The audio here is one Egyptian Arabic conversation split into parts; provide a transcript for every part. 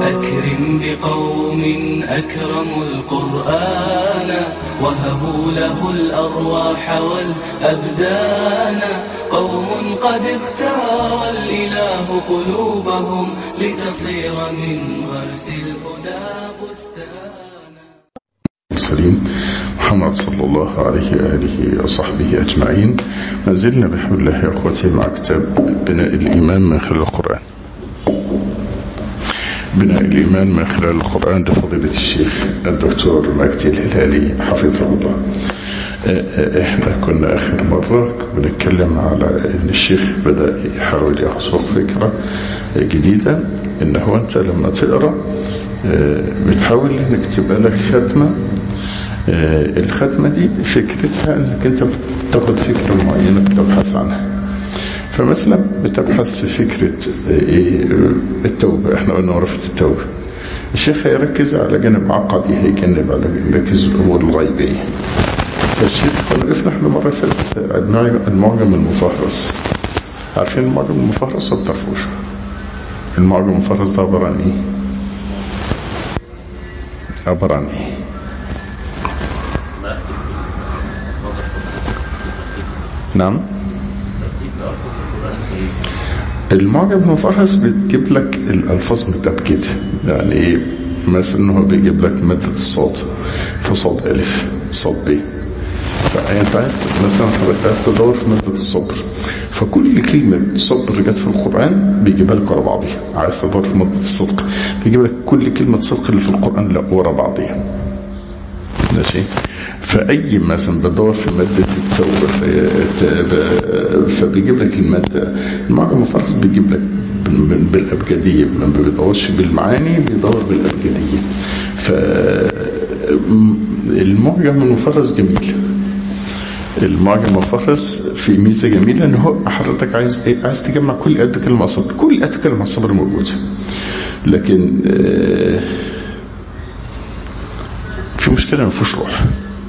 أكرم بقوم أكرموا القرآن وهبوا له الأرواح والأبدان قوم قد اختار الإله قلوبهم لتصير من غرس الهدى بستانا المرسلين محمد صلى الله عليه وآله وصحبه أجمعين ما زلنا بحمد الله يا أخوتي مع كتاب بناء الإيمان من خلال القرآن بناء الإيمان من خلال القرآن لفضيلة الشيخ الدكتور مجدي الهلالي حفظه الله احنا كنا اخر مرة بنتكلم على ان الشيخ بدأ يحاول يخصق فكرة جديدة ان هو انت لما تقرأ بتحاول انك تبقى لك ختمة الختمة دي فكرتها انك انت بتاخد فكرة معينة بتبحث عنها فمثلا بتبحث في فكرة التوبة احنا قلنا ورفة التوبة الشيخ هيركز على جانب عقدي هيجنب على يركز الامور الغيبية فالشيخ كنا وقفنا احنا مرة فاتت المعجم المفهرس عارفين المعجم المفهرس ولا بتعرفوش المعجم المفهرس ده عبارة عن ايه عبارة عن ايه نعم المعجم المفهرس بتجيب لك الالفاظ متأكدة يعني ايه مثلا هو بيجيب لك مادة الصوت فصاد ألف صاد ب فأنت عايز مثلا حضرتك عايز تدور في مادة الصبر فكل كلمة صبر جت في القرآن بيجيبها لك ورا بعضيها عايز تدور في مادة الصدق بيجيب لك كل كلمة صدق اللي في القرآن لا ورا بعضيها ماشي فأي مثلا بدور في مادة التوبة فبيجيب لك المادة المعجم المفرط بيجيب لك بالأبجدية ما بيدورش بالمعاني بيدور بالأبجدية فالمعجم المفرس جميل المعجم المفرس في ميزة جميلة ان هو حضرتك عايز ايه عايز تجمع كل آيات كلمة صبر كل آيات كلمة صبر موجودة لكن في مشكلة ما فيهوش روح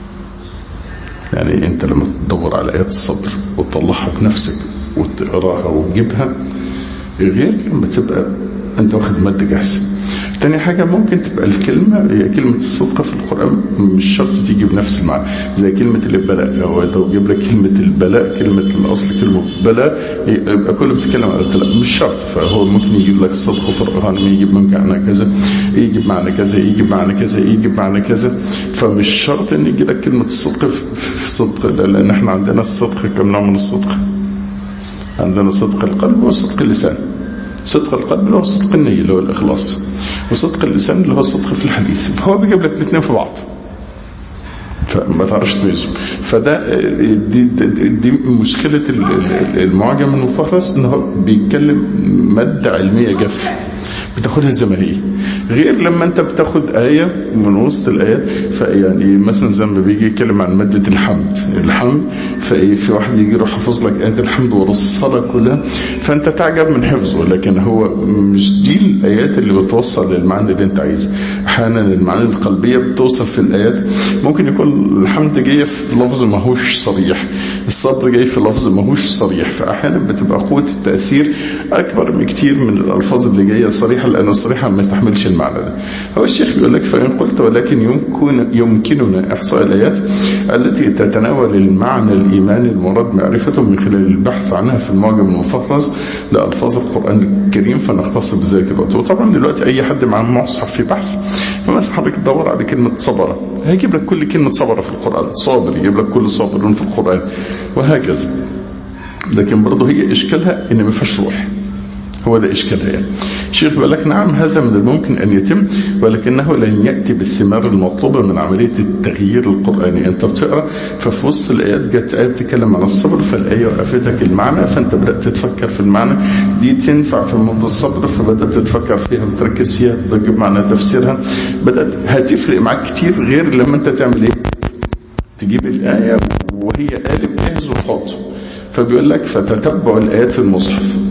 يعني انت لما تدور على آيات الصبر وتطلعها بنفسك وتقراها وتجيبها غير لما تبقى انت واخد مادة جاهزة تاني حاجة ممكن تبقى الكلمة هي كلمة الصدقة في القرآن مش شرط تيجي بنفس المعنى زي كلمة البلاء هو لو جيب لك كلمة البلاء كلمة الأصل كلمة بلاء يبقى كله بتتكلم على البلاء مش شرط فهو ممكن يجيب لك الصدق في القرآن يجيب معنى كذا يجيب معنى كذا يجيب معنى كذا يجيب معنى كذا فمش شرط ان يجي لك كلمة الصدق في صدق لأن احنا عندنا الصدق كم نوع من الصدق عندنا صدق القلب وصدق اللسان صدق القلب اللي هو صدق النية اللي هو الإخلاص وصدق اللسان اللي هو الصدق في الحديث هو بيجيب لك الاثنين في بعض فما تعرفش تميزهم فده دي, دي, دي مشكلة المعجم المفهرس ان هو بيتكلم مادة علمية جافة بتاخدها زي ما هي غير لما انت بتاخد آية من وسط الآيات فيعني مثلا زي ما بيجي يتكلم عن مادة الحمد الحمد في واحد يجي يروح حافظ لك آية الحمد ورصها كلها فانت تعجب من حفظه لكن هو مش دي الآيات اللي بتوصل للمعنى اللي انت عايزه احيانا المعاني القلبية بتوصل في الآيات ممكن يكون الحمد جاية في لفظ ماهوش صريح الصبر جاي في لفظ ماهوش صريح فأحيانا بتبقى قوة التأثير أكبر بكتير من الألفاظ اللي جاية صريحة لأن الصريحة ما تحملش المعنى ده هو الشيخ بيقول لك فإن قلت ولكن يمكن يمكننا إحصاء الآيات التي تتناول المعنى الإيماني المراد معرفته من خلال البحث عنها في المعجم المفرز لألفاظ القرآن الكريم فنختصر بذلك الوقت وطبعا دلوقتي أي حد معاه مصحف في بحث فمثلا حضرتك تدور على كلمة صبرة هيجيب لك كل كلمة صبرة في القرآن صابر يجيب لك كل صابر في القرآن وهكذا لكن برضه هي إشكالها إن ما فيهاش روح هو ده إشكالها يعني الشيخ بيقول لك نعم هذا من الممكن أن يتم ولكنه لن يأتي بالثمار المطلوبة من عملية التغيير القرآني أنت بتقرأ ففي وسط الآيات جت آية بتتكلم عن الصبر فالآية وقفتك المعنى فأنت بدأت تتفكر في المعنى دي تنفع في موضوع الصبر فبدأت تتفكر فيها وتركز فيها تجيب معنى تفسيرها بدأت هتفرق معاك كتير غير لما أنت تعمل إيه تجيب الآية وهي قالب جاهز وخاطئ فبيقول لك فتتبع الآيات في المصحف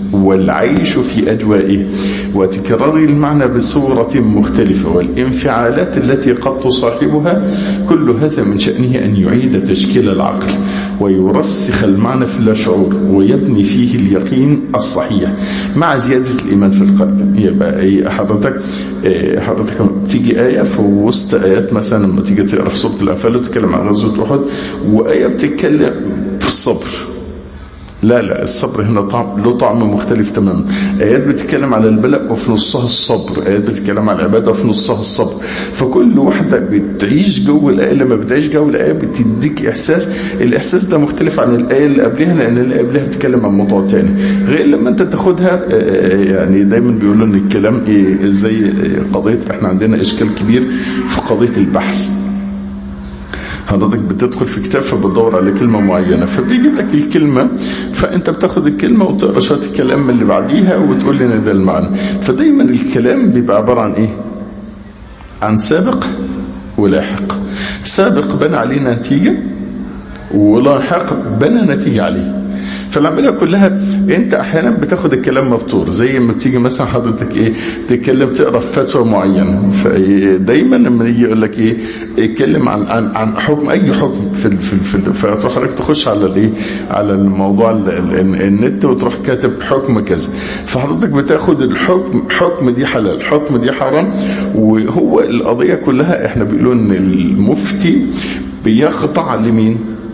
والعيش في أجوائه وتكرار المعنى بصورة مختلفة والانفعالات التي قد تصاحبها كل هذا من شأنه أن يعيد تشكيل العقل ويرسخ المعنى في اللاشعور ويبني فيه اليقين الصحيح مع زيادة الإيمان في القلب يبقى أي حضرتك حضرتك تيجي آية في وسط آيات مثلا لما تيجي تقرأ في سورة الأنفال وتتكلم عن غزوة أحد وآية بتتكلم في الصبر لا لا الصبر هنا طعم له طعم مختلف تماما آيات بتتكلم على البلاء وفي نصها الصبر آيات بتتكلم على العبادة وفي نصها الصبر فكل واحدة بتعيش جو الآية لما بتعيش جو الآية بتديك إحساس الإحساس ده مختلف عن الآية اللي قبلها لأن الآية قبلها بتتكلم عن موضوع تاني غير لما أنت تاخدها يعني دايما بيقولوا إن الكلام إيه زي قضية إحنا عندنا إشكال كبير في قضية البحث حضرتك بتدخل في كتاب فبتدور على كلمة معينة فبيجيب لك الكلمة فانت بتاخد الكلمة وتقرا شوية الكلام من اللي بعديها وتقول لنا ده المعنى فدايما الكلام بيبقى عبارة عن ايه عن سابق ولاحق سابق بنى عليه نتيجة ولاحق بنى نتيجة عليه فالعملية كلها انت احيانا بتاخد الكلام مبتور زي ما بتيجي مثلا حضرتك ايه تتكلم تقرا في فتوى معينه فدايما لما يجي يقول لك ايه اتكلم عن عن عن حكم اي حكم في في, في فتروح حضرتك تخش على الايه على الموضوع ال ال النت وتروح كاتب حكم كذا فحضرتك بتاخد الحكم حكم دي حلال حكم دي حرام وهو القضيه كلها احنا بيقولوا ان المفتي بيخضع لمين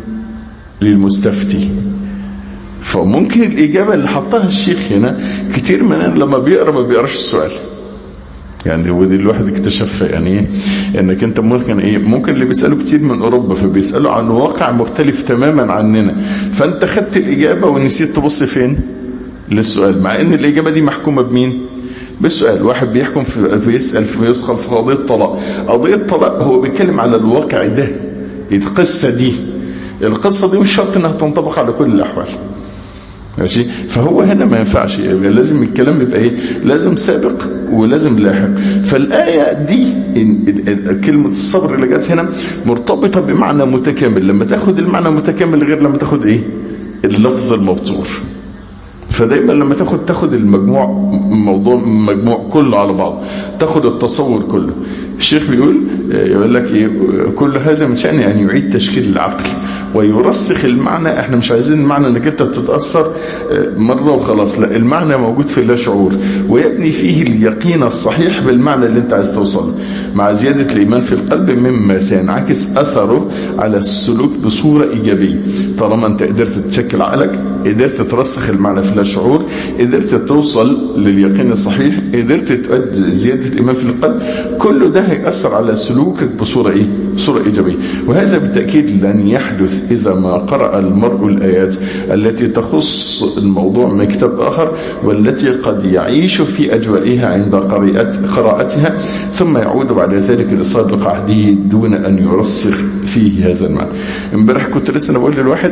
للمستفتي فممكن الإجابة اللي حطها الشيخ هنا كتير مننا لما بيقرأ ما بيقراش السؤال يعني ودي الواحد اكتشفها يعني ايه انك انت ممكن ايه ممكن اللي بيسالوا كتير من اوروبا فبيسالوا عن واقع مختلف تماما عننا فانت خدت الاجابه ونسيت تبص فين للسؤال مع ان الاجابه دي محكومه بمين بالسؤال واحد بيحكم في بيسال في بيسخل في قضيه طلاق قضيه طلاق هو بيتكلم على الواقع ده القصه دي القصه دي مش شرط انها تنطبق على كل الاحوال ماشي فهو هنا ما ينفعش يبقى لازم الكلام يبقى ايه لازم سابق ولازم لاحق فالآية دي كلمة الصبر اللي جت هنا مرتبطة بمعنى متكامل لما تاخد المعنى متكامل غير لما تاخد ايه اللفظ المبتور فدايما لما تاخد تاخد المجموع موضوع مجموع كله على بعض تاخد التصور كله الشيخ بيقول يقول لك ايه كل هذا من شأن ان يعيد تشكيل العقل ويرسخ المعنى احنا مش عايزين المعنى انك انت بتتأثر مرة وخلاص لا المعنى موجود في اللا شعور ويبني فيه اليقين الصحيح بالمعنى اللي انت عايز توصل مع زيادة الايمان في القلب مما سينعكس اثره على السلوك بصورة ايجابية طالما انت قدرت تشكل عقلك قدرت ترسخ المعنى في اللا شعور قدرت توصل لليقين الصحيح قدرت تؤدي زيادة الايمان في القلب كل ده هيأثر على سلوكك بصورة ايه بصورة ايجابية وهذا بالتأكيد لن يحدث إذا ما قرأ المرء الآيات التي تخص الموضوع من كتاب آخر والتي قد يعيش في أجوائها عند قراءتها ثم يعود بعد ذلك لصادق عهده دون أن يرسخ فيه هذا المعنى امبارح كنت لسه أنا بقول للواحد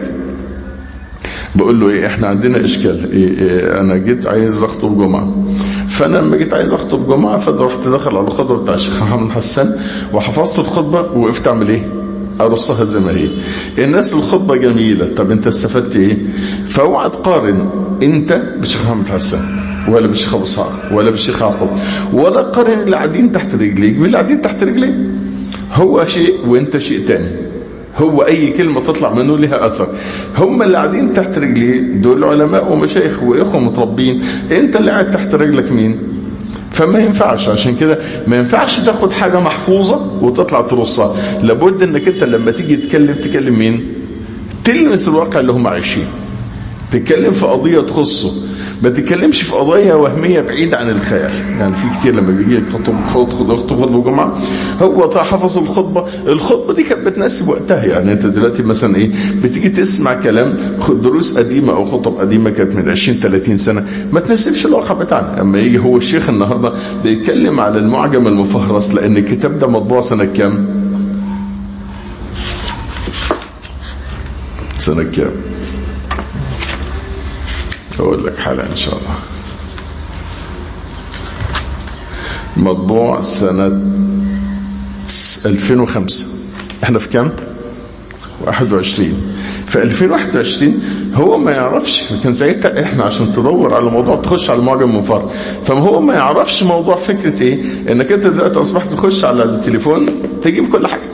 بقول له ايه احنا عندنا اشكال إيه إيه انا جيت عايز اخطب جمعه فانا لما جيت عايز اخطب جمعه فرحت داخل على الخطبه بتاع الشيخ محمد حسان وحفظت الخطبه وقفت اعمل ايه ارصها زي ما هي الناس الخطبة جميلة طب انت استفدت ايه فاوعى تقارن انت بالشيخ محمد حسان ولا بالشيخ ابو سعد ولا بالشيخ عقب ولا قارن اللي قاعدين تحت رجليك باللي قاعدين تحت رجليك هو شيء وانت شيء تاني هو اي كلمة تطلع منه لها اثر هم اللي قاعدين تحت رجليه دول علماء ومشايخ واخوة متربين انت اللي قاعد تحت رجلك مين فما ينفعش عشان كده ما ينفعش تاخد حاجة محفوظة وتطلع ترصها لابد انك انت لما تيجي تتكلم تكلم مين تلمس الواقع اللي هم عايشين تتكلم في قضية تخصه ما تتكلمش في قضايا وهمية بعيدة عن الخيال يعني في كتير لما بيجي يخطب خطبة خطبة جمعة هو حفظ الخطبة الخطبة دي كانت بتناسب وقتها يعني انت دلوقتي مثلا ايه بتيجي تسمع كلام دروس قديمة او خطب قديمة كانت من 20 30 سنة ما تناسبش الواقع بتاعنا اما يجي هو الشيخ النهاردة بيتكلم على المعجم المفهرس لان الكتاب ده مطبوع سنة كام سنة كام اقول لك حالا ان شاء الله مطبوع سنة 2005 احنا في كام 21 في 2021 هو ما يعرفش كان ساعتها احنا عشان تدور على موضوع تخش على المعجم منفرد فما هو ما يعرفش موضوع فكره ايه انك انت دلوقتي اصبحت تخش على التليفون تجيب كل حاجه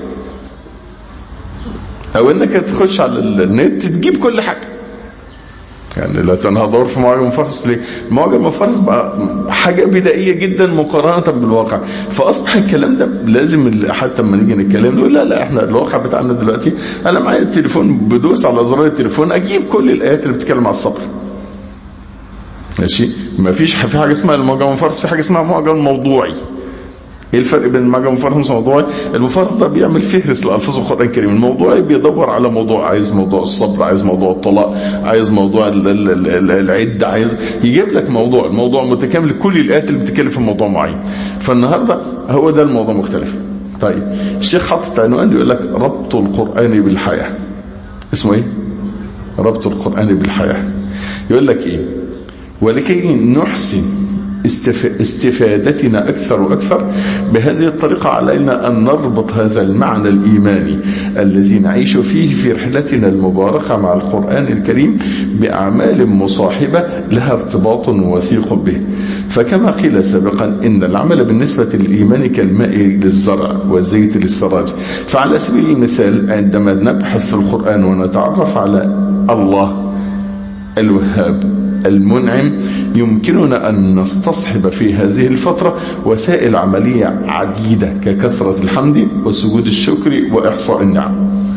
او انك تخش على النت تجيب كل حاجه يعني دلوقتي انا هدور في معجم مفرس ليه؟ معجم مفرس بقى حاجه بدائيه جدا مقارنه بالواقع فاصبح الكلام ده لازم حتى لما نيجي نتكلم نقول لا لا احنا الواقع بتاعنا دلوقتي انا معايا التليفون بدوس على زرار التليفون اجيب كل الايات اللي بتتكلم على الصبر ماشي ما فيش في حاجه اسمها المعجم المفرس في حاجه اسمها معجم موضوعي ايه الفرق بين المعجم المفرس والموضوعي المفرد ده بيعمل فهرس لالفاظ القران الكريم الموضوعي بيدور على موضوع عايز موضوع الصبر عايز موضوع الطلاق عايز موضوع العده عايز يجيب لك موضوع الموضوع متكامل كل الايات اللي بتتكلم في موضوع معين فالنهارده هو ده الموضوع مختلف طيب الشيخ حاطط عنوان يقول لك ربط القران بالحياه اسمه ايه ربط القران بالحياه يقول لك ايه ولكي نحسن استفادتنا أكثر وأكثر بهذه الطريقة علينا أن نربط هذا المعنى الإيماني الذي نعيش فيه في رحلتنا المباركة مع القرآن الكريم بأعمال مصاحبة لها ارتباط وثيق به فكما قيل سابقا إن العمل بالنسبة للإيمان كالماء للزرع والزيت للسراج فعلى سبيل المثال عندما نبحث في القرآن ونتعرف على الله الوهاب المنعم يمكننا أن نستصحب في هذه الفترة وسائل عملية عديدة ككثرة الحمد وسجود الشكر وإحصاء النعم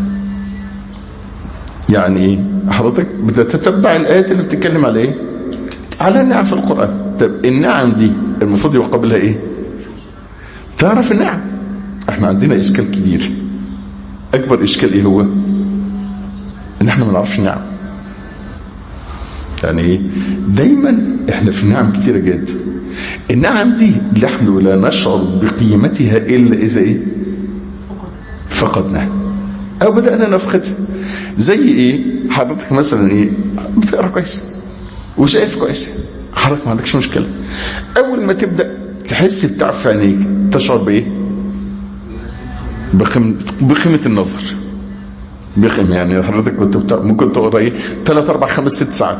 يعني ايه حضرتك بتتتبع الآيات اللي بتتكلم على ايه على النعم في القرآن طب النعم دي المفروض يبقى قبلها ايه تعرف النعم احنا عندنا اشكال كبير اكبر اشكال ايه هو ان احنا ما نعرفش النعم يعني ايه دايما احنا في نعم كتيرة جدا النعم دي نحن لا نشعر بقيمتها الا اذا ايه فقدناها او بدأنا نفقدها زي ايه حضرتك مثلا ايه بتقرا كويس وشايف كويس حضرتك ما عندكش مشكلة اول ما تبدأ تحس بتعب في عينيك تشعر بايه بقيمة, بقيمة النظر بقيمة يعني حضرتك كنت ممكن تقرا ايه 3 4 5 6 ساعات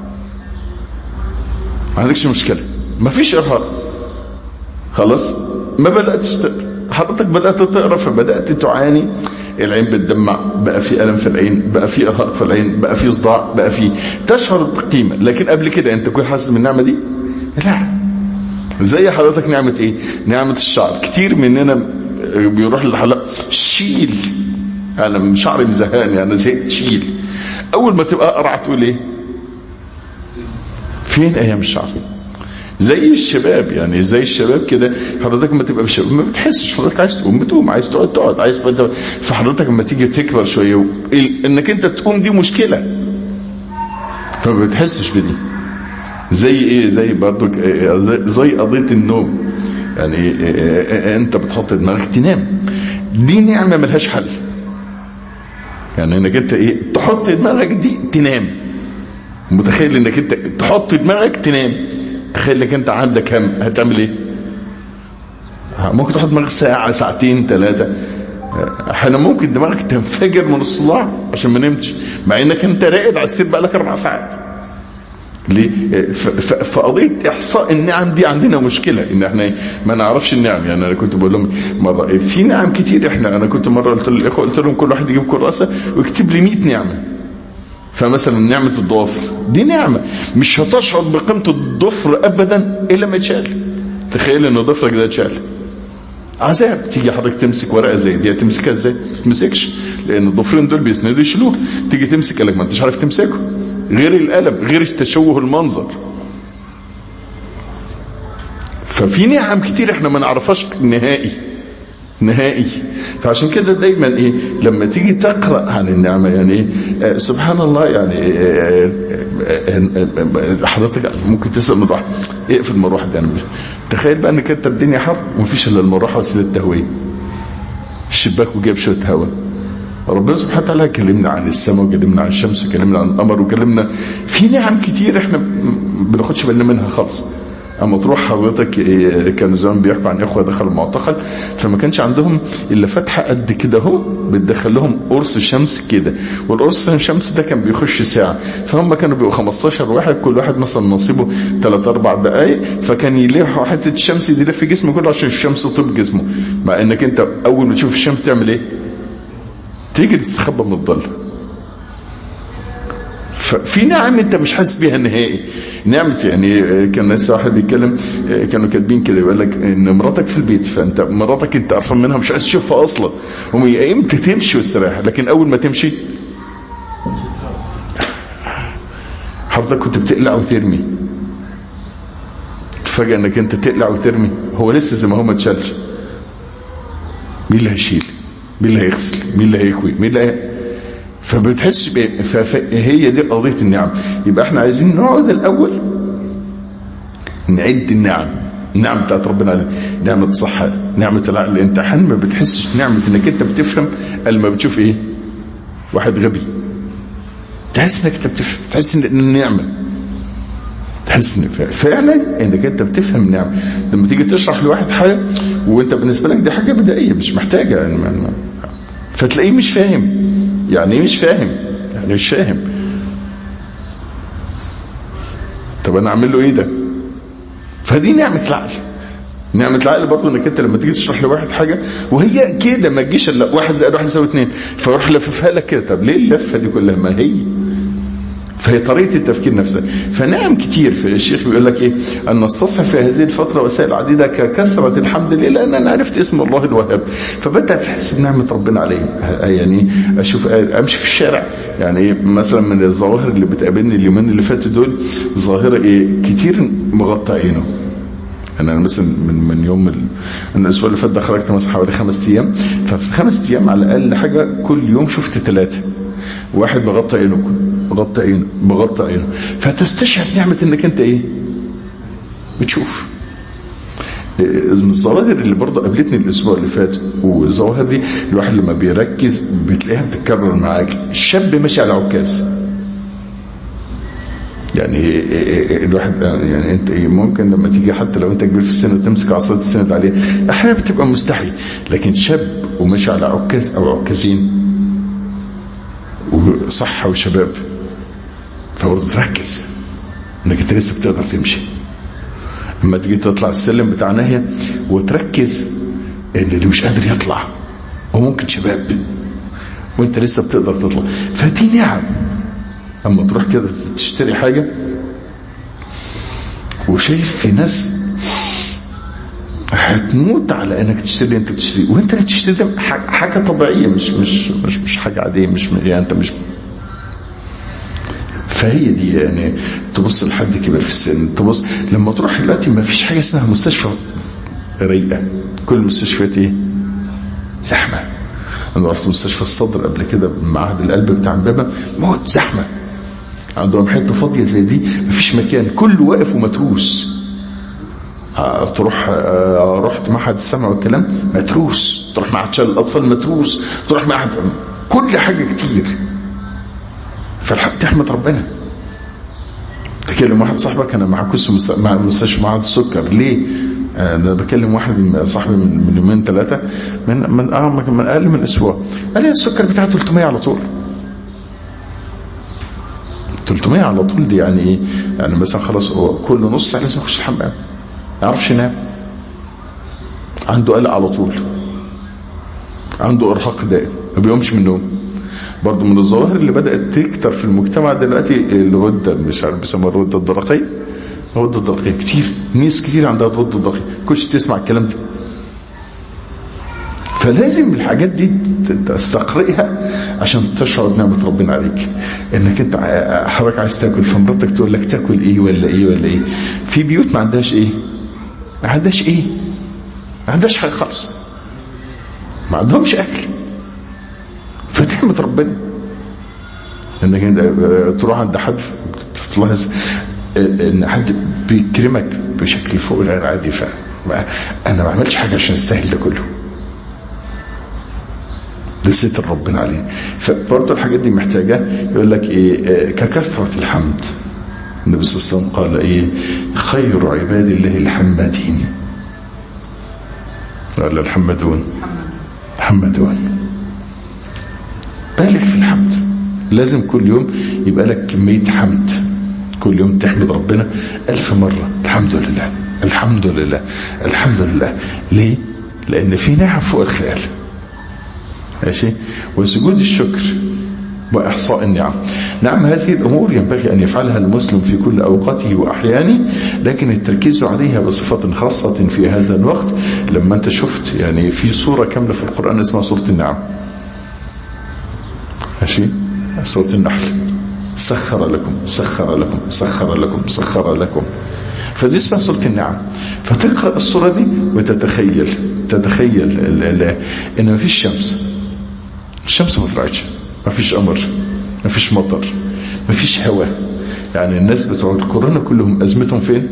ما عندكش مشكلة ما فيش ارهاق خلاص ما بدأتش تقرا حضرتك بدأت تقرا فبدأت تعاني العين بتدمع بقى في ألم في العين بقى في ارهاق في العين بقى في صداع بقى في تشعر بقيمة لكن قبل كده انت كنت حاسس بالنعمة دي لا زي حضرتك نعمة ايه نعمة الشعر كتير مننا بيروح للحلاق شيل انا شعري مزهقني انا زهقت شيل اول ما تبقى قرع تقول ايه فين ايام الشعر زي الشباب يعني زي الشباب كده حضرتك لما تبقى بالشباب ما بتحسش حضرتك عايز تقوم بتقوم عايز تقعد تقعد عايز فحضرتك لما تيجي تكبر شويه و... انك انت تقوم دي مشكله فما بتحسش بدي زي ايه زي برضك زي قضيه النوم يعني انت بتحط دماغك تنام دي نعمه ملهاش حل يعني انك انت ايه تحط دماغك دي تنام متخيل انك انت تحط دماغك تنام تخيل انك انت عندك هم هتعمل ايه ممكن تحط دماغك ساعة ساعتين ثلاثة احنا ممكن دماغك تنفجر من الصداع عشان ما نمتش مع انك انت راقد على السرير بقالك اربع ساعات ليه فقضيه احصاء النعم دي عندنا مشكله ان احنا ما نعرفش النعم يعني انا كنت بقول لهم مره في نعم كتير احنا انا كنت مره قلت للاخوه قلت لهم كل واحد يجيب كراسه ويكتب لي 100 نعمه فمثلا نعمه الضوافر دي نعمه مش هتشعر بقيمه الضفر ابدا الا ما يتشال تخيل ان ضفرك ده اتشال عذاب تيجي حضرتك تمسك ورقه زي دي تمسكها ازاي ما تمسكش لان الضفرين دول بيسندوا يشيلوك تيجي تمسك قالك ما انتش عارف تمسكه غير القلم غير تشوه المنظر ففي نعم كتير احنا ما نعرفهاش نهائي نهائي فعشان كده دايما ايه لما تيجي تقرا عن النعمه يعني ايه آه سبحان الله يعني آه آه حضرتك ممكن تسال مروحه اقفل المروحه دي انا مش تخيل بقى انك انت الدنيا حر ومفيش الا المروحه وسيله التهويه الشباك وجاب شويه هواء ربنا سبحانه وتعالى كلمنا عن السماء وكلمنا عن الشمس وكلمنا عن القمر وكلمنا في نعم كتير احنا بناخدش بالنا منها خالص اما تروح حضرتك إيه، كانوا زمان بيحكوا عن اخوه دخلوا المعتقل فما كانش عندهم الا فتحه قد كده اهو بتدخل لهم قرص شمس كده والقرص الشمس ده كان بيخش ساعه فهم كانوا بيبقوا 15 واحد كل واحد مثلا نصيبه 3 4 دقائق فكان يلف حته الشمس دي في جسمه كله عشان الشمس تطيب جسمه مع انك انت اول ما تشوف الشمس تعمل ايه تيجي تستخبى من الظل ففي نعم انت مش حاسس بيها نهائي نعمة يعني آه، كان لسه واحد بيتكلم آه، كانوا كاتبين كده يقول لك ان مراتك في البيت فانت مراتك انت قرفان منها مش عايز تشوفها اصلا وهي امتى تمشي واستراح لكن اول ما تمشي حضرتك كنت بتقلع وترمي تفاجئ انك انت تقلع وترمي هو لسه زي ما هو ما اتشالش مين اللي هيشيل مين اللي هيغسل مين اللي هيكوي مين اللي هي... فبتحس بايه ف- فهي دي قضيه النعم يبقى احنا عايزين نقعد الاول نعد النعم النعم بتاعت ربنا علينا نعمة الصحة نعمة العقل انت حين ما بتحسش نعمة انك انت بتفهم قال ما بتشوف ايه واحد غبي تحس انك انت بتفهم تحس ان النعمة تحس ان ف- فعلا انك انت بتفهم نعمة لما تيجي تشرح لواحد حاجة وانت بالنسبة لك دي حاجة بدائية مش محتاجة يعني ما- ما- فتلاقيه مش فاهم يعني ايه مش فاهم يعني مش فاهم طب انا اعمل له ايه ده فدي نعمة العقل نعمة العقل برضه انك انت لما تيجي تشرح لواحد حاجة وهي كده ما تجيش الا واحد زائد واحد يساوي اتنين فيروح لففها لك كده طب ليه اللفة دي كلها ما هي فهي طريقة التفكير نفسها فنعم كتير في الشيخ بيقول لك ايه ان نستصحب في هذه الفترة وسائل عديدة ككثرة الحمد لله لان انا عرفت اسم الله الوهاب فبدأ تحس بنعمة ربنا علي يعني اشوف امشي في الشارع يعني ايه مثلا من الظواهر اللي بتقابلني اليومين اللي فاتوا دول ظاهرة ايه كتير مغطى عينه انا مثلا من من يوم ال... من الاسبوع اللي فات ده خرجت مثلا حوالي خمس ايام ففي خمس ايام على الاقل حاجه كل يوم شفت ثلاثه واحد مغطى عينه مغطى عينه مغطى عينه فتستشعر نعمه انك انت ايه بتشوف إيه، من الظواهر اللي برضه قابلتني الاسبوع اللي فات والظواهر دي الواحد لما بيركز بتلاقيها بتتكرر معاك الشاب ماشي على عكاز يعني الواحد يعني انت ايه ممكن لما تيجي حتى لو انت كبير في السن وتمسك عصايه تسند عليه احيانا بتبقى مستحي لكن شاب وماشي على عكاز او عكازين وصحه وشباب فبرضه تركز انك انت لسه بتقدر تمشي لما تيجي تطلع السلم بتاع ناهيه وتركز ان اللي مش قادر يطلع وممكن شباب وانت لسه بتقدر تطلع فدي نعم اما تروح كده تشتري حاجة وشايف في ناس هتموت على انك تشتري انت بتشتري وانت اللي بتشتري ده حاجة طبيعية مش مش مش مش حاجة عادية مش يعني انت مش فهي دي يعني تبص لحد كبير في السن تبص لما تروح دلوقتي ما فيش حاجة اسمها مستشفى رايقة كل المستشفيات ايه زحمة انا رحت مستشفى الصدر قبل كده معهد القلب بتاع امبابة موت زحمة عندهم حته فاضيه زي دي مفيش مكان كله واقف ومتروس آه تروح آه رحت معهد السمع والكلام متروس تروح معهد شلل الاطفال متروس تروح معهد كل حاجه كتير فالحق تحمد ربنا تكلم واحد صاحبك انا معاه كوس مع مستشفى معهد السكر ليه انا بكلم واحد صاحبي من, من يومين ثلاثه من من اه من اقل من اسبوع قال لي السكر بتاعه 300 على طول 300 على طول دي يعني ايه يعني مثلا خلاص هو كل نص ساعه لازم يخش الحمام ما يعرفش ينام عنده قلق على طول عنده ارهاق دائم ما بيقومش من النوم برضه من الظواهر اللي بدات تكتر في المجتمع دلوقتي الغده مش عارف بيسموها الغده الدرقيه الغده الدرقيه كتير ناس كتير عندها الغده الدرقيه كلش تسمع الكلام ده فلازم الحاجات دي تستقرئها عشان تشعر بنعمة ربنا عليك انك انت حضرتك عايز تاكل فمراتك تقول لك تاكل ايه ولا ايه ولا ايه في بيوت ما عندهاش ايه ما عندهاش ايه ما عندهاش حاجه خالص ما عندهمش اكل فنعمة ربنا انك انت تروح عند حد تلاحظ ان حد بيكرمك بشكل فوق الغير عادي فانا ما عملتش حاجه عشان استاهل ده كله ده ستر ربنا عليه فبرضه الحاجات دي محتاجة يقول لك ايه ككثرة الحمد النبي صلى الله عليه وسلم قال ايه خير عباد الله الحمادين ولا الحمدون الحمدون بالغ في الحمد لازم كل يوم يبقى لك كمية حمد كل يوم تحمد ربنا ألف مرة الحمد لله الحمد لله الحمد لله ليه لأن في نعم فوق الخيال ماشي وسجود الشكر وإحصاء النعم نعم هذه الأمور ينبغي أن يفعلها المسلم في كل أوقاته وأحيانه لكن التركيز عليها بصفة خاصة في هذا الوقت لما أنت شفت يعني في سورة كاملة في القرآن اسمها سورة النعم ماشي سورة النحل سخر لكم سخر لكم سخر لكم سخر لكم فدي اسمها سورة النعم فتقرأ السورة دي وتتخيل تتخيل ان مفيش شمس الشمس ما طلعتش مفيش قمر مفيش مطر مفيش هواء يعني الناس بتوع الكورونا كلهم ازمتهم فين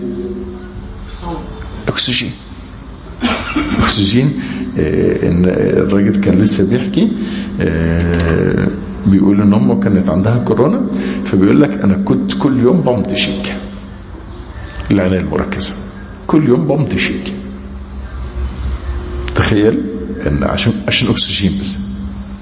اكسجين اكسجين آه ان الراجل كان لسه بيحكي آه بيقول ان امه كانت عندها كورونا فبيقول لك انا كنت كل يوم بمضي شيك العنايه المركزه كل يوم بمضي شيك تخيل ان عشان عشان اكسجين بس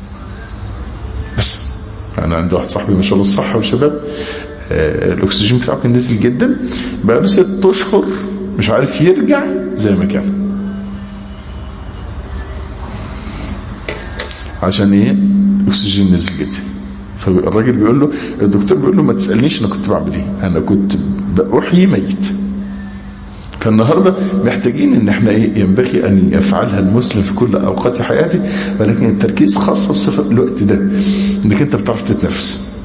بس انا عندي واحد صاحبي ما شاء الله الصحه والشباب آه الاكسجين بتاعه كان نزل جدا بقى له ست اشهر مش عارف يرجع زي ما كان عشان ايه الاكسجين نزل جدا فالراجل بيقول له الدكتور بيقول له ما تسالنيش انا كنت بعمل ايه انا كنت بأحيي ميت فالنهاردة محتاجين ان احنا ايه ينبغي ان يفعلها المسلم في كل اوقات حياته ولكن التركيز خاصة بصفة الوقت ده انك انت بتعرف تتنفس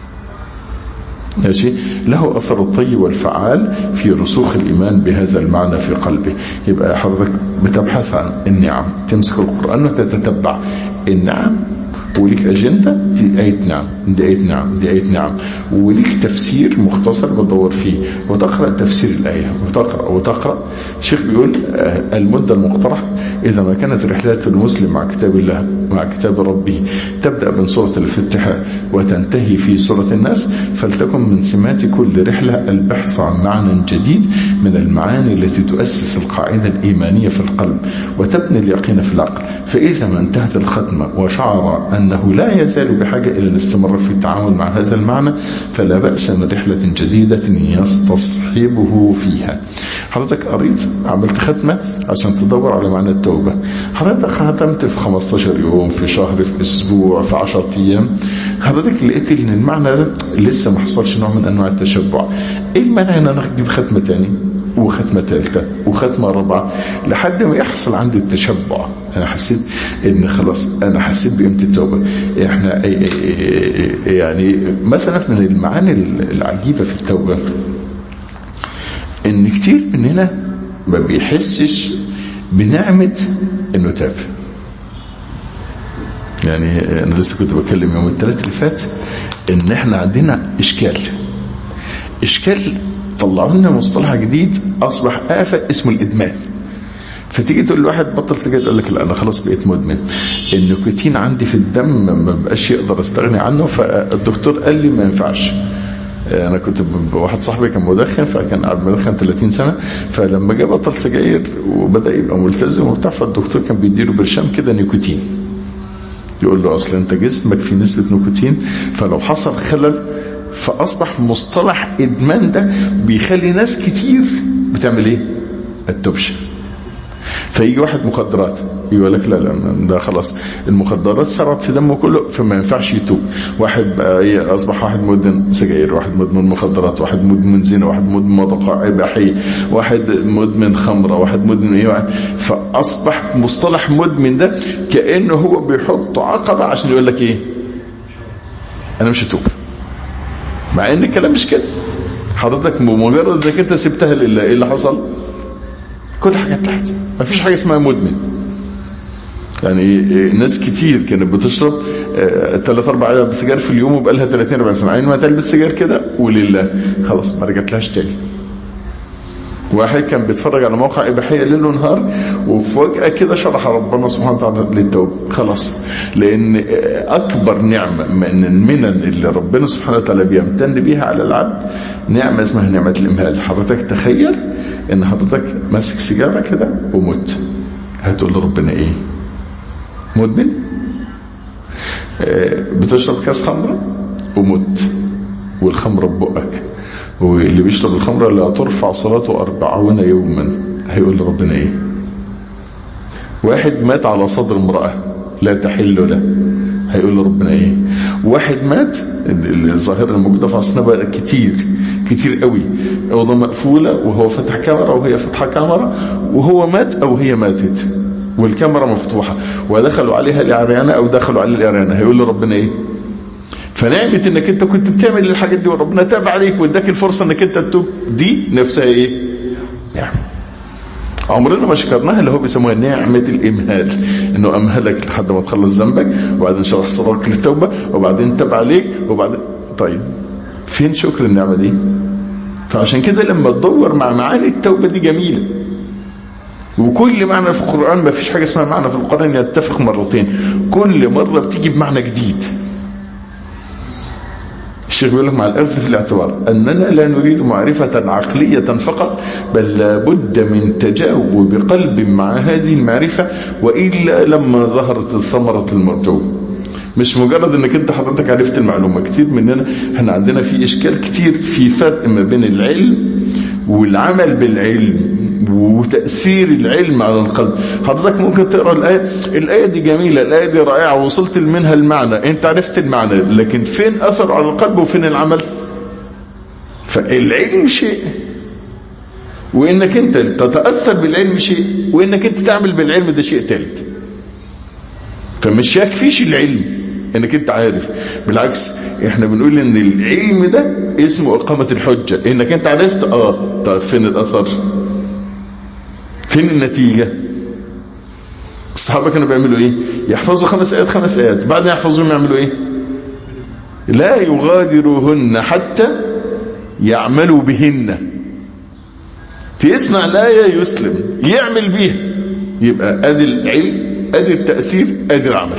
ماشي له اثر الطيب والفعال في رسوخ الايمان بهذا المعنى في قلبه يبقى حضرتك بتبحث عن النعم تمسك القرآن وتتتبع النعم وليك أجندة دي آية نعم دي آية نعم دي آية نعم وليك تفسير مختصر بتدور فيه وتقرأ تفسير الآية وتقرأ وتقرأ الشيخ بيقول المدة المقترحة إذا ما كانت رحلات المسلم مع كتاب الله مع كتاب ربه تبدأ من سورة الافتتاح وتنتهي في سورة الناس فلتكن من سمات كل رحلة البحث عن معنى جديد من المعاني التي تؤسس القاعدة الإيمانية في القلب وتبني اليقين في العقل فإذا ما انتهت الختمة وشعر أنه لا يزال بحاجة إلى الاستمرار في التعامل مع هذا المعنى فلا بأس من رحلة جديدة يستصحبه فيها حضرتك قريت عملت ختمة عشان تدور على معنى التوبة حضرتك ختمت في 15 يوم في شهر في أسبوع في 10 أيام حضرتك لقيت إن المعنى ده لسه ما حصلش نوع من أنواع التشبع إيه المانع إن أنا أجيب ختمة تاني وختمة ثالثة وختمة رابعة لحد ما يحصل عندي التشبع انا حسيت ان خلاص انا حسيت بقيمة التوبة احنا يعني مثلا من المعاني العجيبة في التوبة ان كتير مننا ما بيحسش بنعمة انه تاب يعني انا لسه كنت بتكلم يوم الثلاث اللي فات ان احنا عندنا اشكال اشكال طلعوا لنا مصطلح جديد اصبح آفة اسمه الادمان فتيجي تقول لواحد بطل سجاير يقول لك لا انا خلاص بقيت مدمن النيكوتين عندي في الدم ما بقاش يقدر استغني عنه فالدكتور قال لي ما ينفعش انا كنت بواحد صاحبي كان مدخن فكان قاعد مدخن 30 سنه فلما جه بطل سجاير وبدا يبقى ملتزم وبتاع فالدكتور كان بيديله برشام كده نيكوتين يقول له اصل انت جسمك فيه نسبه نيكوتين فلو حصل خلل فاصبح مصطلح ادمان ده بيخلي ناس كتير بتعمل ايه التوبش فيجي واحد مخدرات يقول لك لا لا ده خلاص المخدرات سرت في دمه كله فما ينفعش يتوب واحد بقى اصبح واحد مدمن سجاير واحد مدمن مخدرات واحد مدمن زنا واحد مدمن مضقة اباحيه واحد مدمن خمره واحد مدمن ايه واحد فاصبح مصطلح مدمن ده كانه هو بيحط عقبه عشان يقول لك ايه انا مش هتوب مع ان الكلام مش كده حضرتك بمجرد انك انت سبتها لله ايه اللي حصل كل حاجه تحت مفيش حاجه اسمها مدمن يعني ناس كتير كانت بتشرب ثلاث اربع علب سجاير في اليوم وبقى لها 30 40 سنه عين ما تلبس سجاير كده ولله خلاص ما رجعتلهاش تاني واحد كان بيتفرج على موقع إباحية ليل ونهار وفجأة كده شرح ربنا سبحانه وتعالى للتوبة خلاص لأن أكبر نعمة من المنن اللي ربنا سبحانه وتعالى بيمتن بيها على العبد نعمة اسمها نعمة الإمهال حضرتك تخيل إن حضرتك ماسك سيجارة كده ومت هتقول لربنا إيه مدمن بتشرب كاس خمرة ومت والخمرة ببقك واللي بيشرب الخمرة لا ترفع صلاته أربعون يوما هيقول لربنا ايه واحد مات على صدر امرأة لا تحل له هيقول لربنا ايه واحد مات الظاهرة الموجودة في عصرنا بقى كتير كتير قوي اوضه مقفولة وهو فتح كاميرا وهي فتحة كاميرا وهو مات او هي ماتت والكاميرا مفتوحة ودخلوا عليها الإعرانة او دخلوا على الإعرانة هيقول لربنا ايه فنعمة انك انت كنت بتعمل الحاجات دي وربنا تاب عليك واداك الفرصة انك انت تتوب دي نفسها ايه نعمة عمرنا ما شكرناها اللي هو بيسموها نعمة الامهال انه امهلك لحد ما تخلص ذنبك وبعدين شرح صدرك للتوبة وبعدين تاب عليك وبعدين طيب فين شكر النعمة دي فعشان كده لما تدور مع معاني التوبة دي جميلة وكل معنى في القرآن ما فيش حاجة اسمها معنى في القرآن يتفق مرتين كل مرة بتيجي بمعنى جديد الشيخ بيقول لك مع الأرض في الاعتبار أننا لا نريد معرفة عقلية فقط بل لابد من تجاوب بقلب مع هذه المعرفة وإلا لما ظهرت ثمرة المرجو مش مجرد انك انت حضرتك عرفت المعلومة كتير مننا احنا عندنا في اشكال كتير في فرق ما بين العلم والعمل بالعلم وتأثير العلم على القلب حضرتك ممكن تقرأ الآية الآية دي جميلة الآية دي رائعة وصلت منها المعنى انت عرفت المعنى لكن فين أثر على القلب وفين العمل فالعلم شيء وانك انت تتأثر بالعلم شيء وانك انت تعمل بالعلم ده شيء ثالث فمش يكفيش العلم انك انت عارف بالعكس احنا بنقول ان العلم ده اسمه اقامة الحجة انك انت عرفت اه طيب فين الاثر فين النتيجة الصحابة كانوا بيعملوا ايه يحفظوا خمس ايات خمس ايات بعد يحفظوهم يعملوا ايه لا يغادرهن حتى يعملوا بهن يسمع الآية يسلم يعمل بيها يبقى ادي العلم ادي التأثير ادي العمل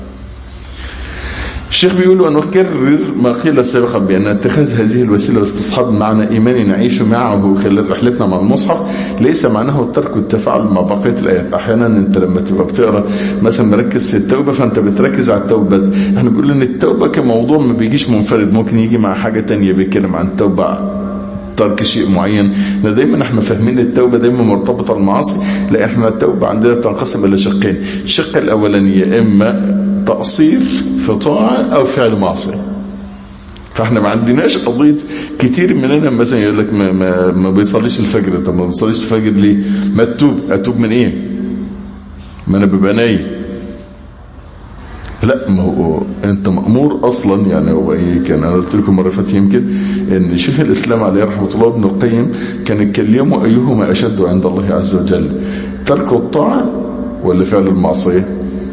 الشيخ بيقول ونكرر ما قيل سابقا بأن اتخاذ هذه الوسيلة لاستصحاب معنى إيمان نعيش معه خلال رحلتنا مع المصحف ليس معناه ترك التفاعل مع بقية الآيات أحيانا أنت لما تبقى بتقرأ مثلا مركز في التوبة فأنت بتركز على التوبة احنا بنقول أن التوبة كموضوع ما بيجيش منفرد ممكن يجي مع حاجة تانية بيتكلم عن التوبة ترك شيء معين ده دايما احنا فاهمين التوبة دايما مرتبطة بالمعاصي لا احنا التوبة عندنا بتنقسم الى شقين الشق الاولاني يا اما تقصير في طاعة او فعل معصية فاحنا ما عندناش قضية كتير مننا مثلا يقول لك ما, ما, ما بيصليش الفجر طب ما بيصليش الفجر ليه ما تتوب اتوب من ايه ما انا ببقى نايم لا ما هو انت مأمور اصلا يعني هو ايه كان انا قلت لكم مره فاتت يمكن ان شيخ الاسلام عليه رحمه الله ابن القيم كان يتكلموا ايهما اشد عند الله عز وجل ترك الطاعه ولا فعل المعصيه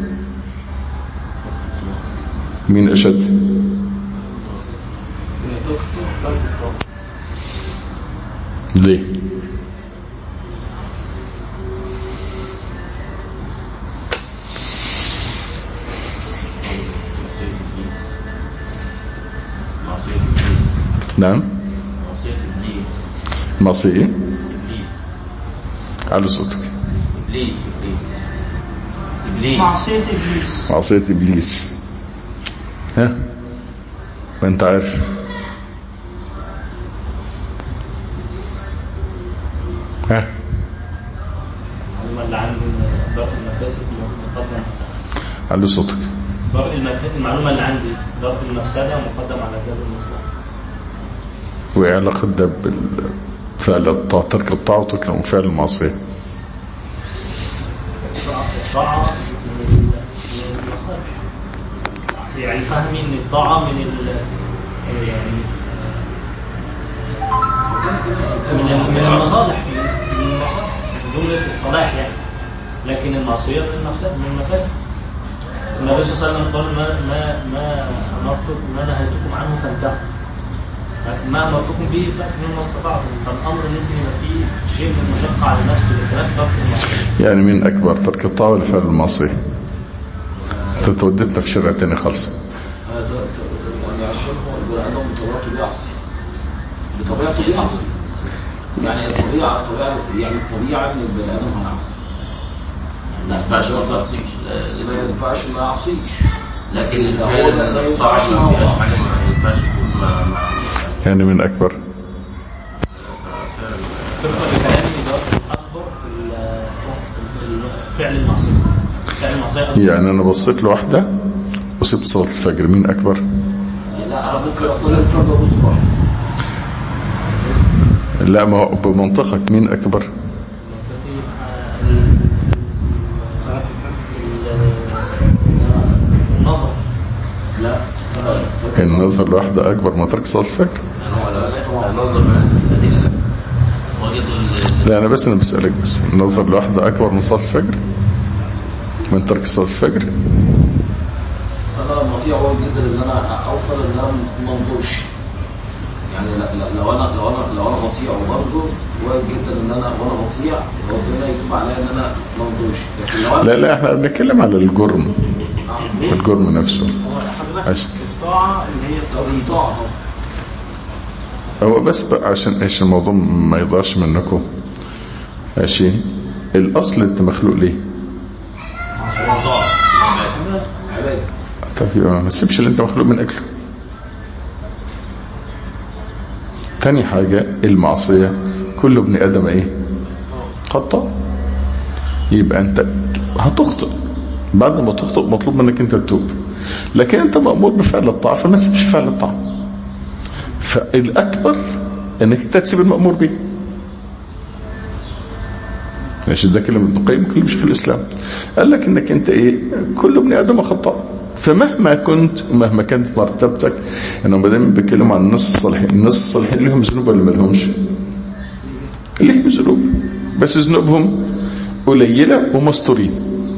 مين اشد ليه نعم معصية على صوتك إبليس إبليس معصية إبليس معصية إبليس ها ما انت عارف ها المعلومة اللي عندي إن ضرب المفاسد مقدم على صوتك ضرب المف- المعلومة اللي عندي ضرب المفسدة مقدم على جلب المصلحة وايه علاقة ده بالفعل الطاعة ترك الطاعة وترك فعل المعصية الطاعة من ال- من المصالح يعني فهمي ان الطاعة من ال يعني من من المصالح من المصالح من جملة الصلاح يعني لكن المعصية من المفسد من المفاسد النبي صلى الله عليه وسلم قال ما ما ما أمرتكم ما نهيتكم عنه فانتهوا ما امرتكم به فاتوا مما استطعتم فالامر ممكن يبقى فيه شيء من المشقه على النفس بخلاف ترك المعصيه يعني مين أكبر ترك الطاعة ولا فعل المعصية انت وديتنا في شرع تاني خالص يعني الشرك البني ادم بطبيعته بيعصي بطبيعته بيعصي يعني الطبيعه الطبيعه يعني الطبيعه ان البني ادم هيعصي ما ينفعش ما تعصيش ما ينفعش ما يعصيش لكن هو الفعل ده- ده الطاعة ينفعش ما فيهاش هو. حاجة ما ينفعش يكون ما ما يعني مين أكبر طبقا لكلامي ده اكبر في ال- في فعل المعصيه فعل المعصيه أكبر. يعني أنا بصيت لواحدة وسبت صلاة الفجر مين أكبر لا انا ممكن اقول الفرد ابو صباح لا ما هو بمنطقك مين أكبر النظر لا النظر لواحدة أكبر ما ترك صلاة الفجر هو لا نظر الأدلة وجد ال- لا أنا بس أنا بسألك بس النظر لواحدة أكبر من صلاة الفجر من ترك صلاة الفجر انا مطيع هو جدا ان انا اوصل ان انا ما انظرش يعني لا- لا- لو انا لو انا لو انا بطيع وبرضه وارد جدا ان انا وانا بطيع ربنا يتوب عليا ان انا ما انظرش لكن لو انا لا لا احنا بنتكلم على الجرم الجرم نفسه هو حضرتك عشان الطاعه اللي هي طب يطاع هو بس بقى عشان ايش الموضوع ما يضيعش منكم ماشي الاصل انت مخلوق ليه عباده طب يبقى ما تسيبش اللي انت مخلوق من اجله تاني حاجة المعصية كل ابن ادم ايه خطأ يبقى انت هتخطئ بعد ما تخطئ مطلوب منك انت تتوب لكن انت مأمور بفعل الطاعة فما تسيبش فعل الطاعة فالاكبر انك انت تسيب المأمور به ماشي ده كلمة ابن القيم كلمة شيخ الإسلام قال لك انك انت ايه كل ابن ادم خطأ فمهما كنت ومهما كانت مرتبتك انهم دايما بيتكلموا عن الناس الصالحين الناس الصالحين لهم ذنوب ولا ما لهمش ليهم ذنوب بس ذنوبهم قليلة ومستورين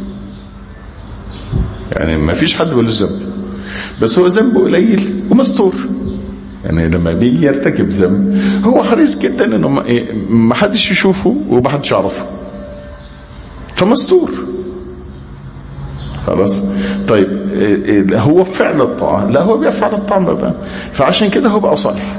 يعني ما فيش حد ولا ذنب بس هو ذنبه قليل ومستور يعني لما بيجي يرتكب ذنب هو حريص جدا انه ما- إيه، ما حدش يشوفه وما حدش يعرفه فمستور خلاص طيب إيه إيه هو فعل الطاعة لا هو بيفعل الطاعة بقى فعشان كده هو بقى صالح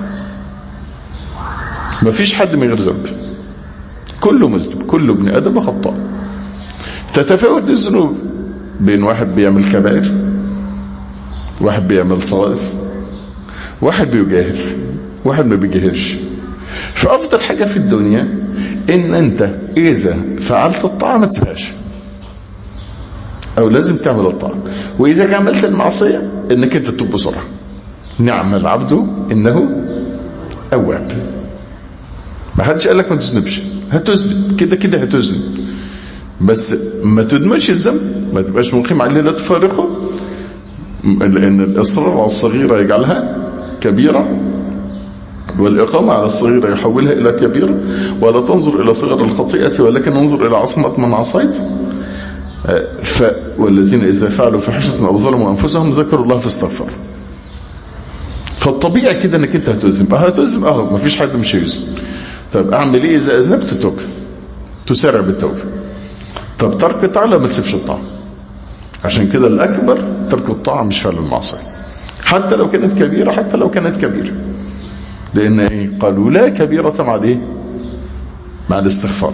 مفيش حد من غير ذنب كله مذنب كل ابن ادم خطاء تتفاوت الذنوب بين واحد بيعمل كبائر واحد بيعمل صوائف واحد بيجاهل واحد ما بيجاهلش فافضل حاجة في الدنيا ان انت اذا فعلت الطاعة ما تسيبهاش او لازم تعمل الطاعة واذا عملت المعصية انك انت تتوب بسرعة نعم العبد انه اواب ما حدش قال لك ما تذنبش هتذنب كده كده هتذنب بس ما تدمنش الذنب ما تبقاش مقيم عليه لا تفارقه لان الاصرار على الصغيرة يجعلها كبيرة والإقامة على الصغيرة يحولها إلى كبيرة ولا تنظر إلى صغر الخطيئة ولكن انظر إلى عصمة من عصيت ف والذين إذا فعلوا فحشة أو ظلموا أنفسهم ذكروا الله فاستغفروا فالطبيعي كده انك انت هتذنب اه هتذنب اه مفيش حد مش هيذنب طب اعمل ايه اذا اذنبت تتوب تسارع بالتوبه طب ترك الطاعه لا ما تسيبش الطاعه عشان كده الاكبر ترك الطاعه مش فعل المعصيه حتى لو كانت كبيره حتى لو كانت كبيره لان ايه قالوا لا كبيره مع ايه مع الاستغفار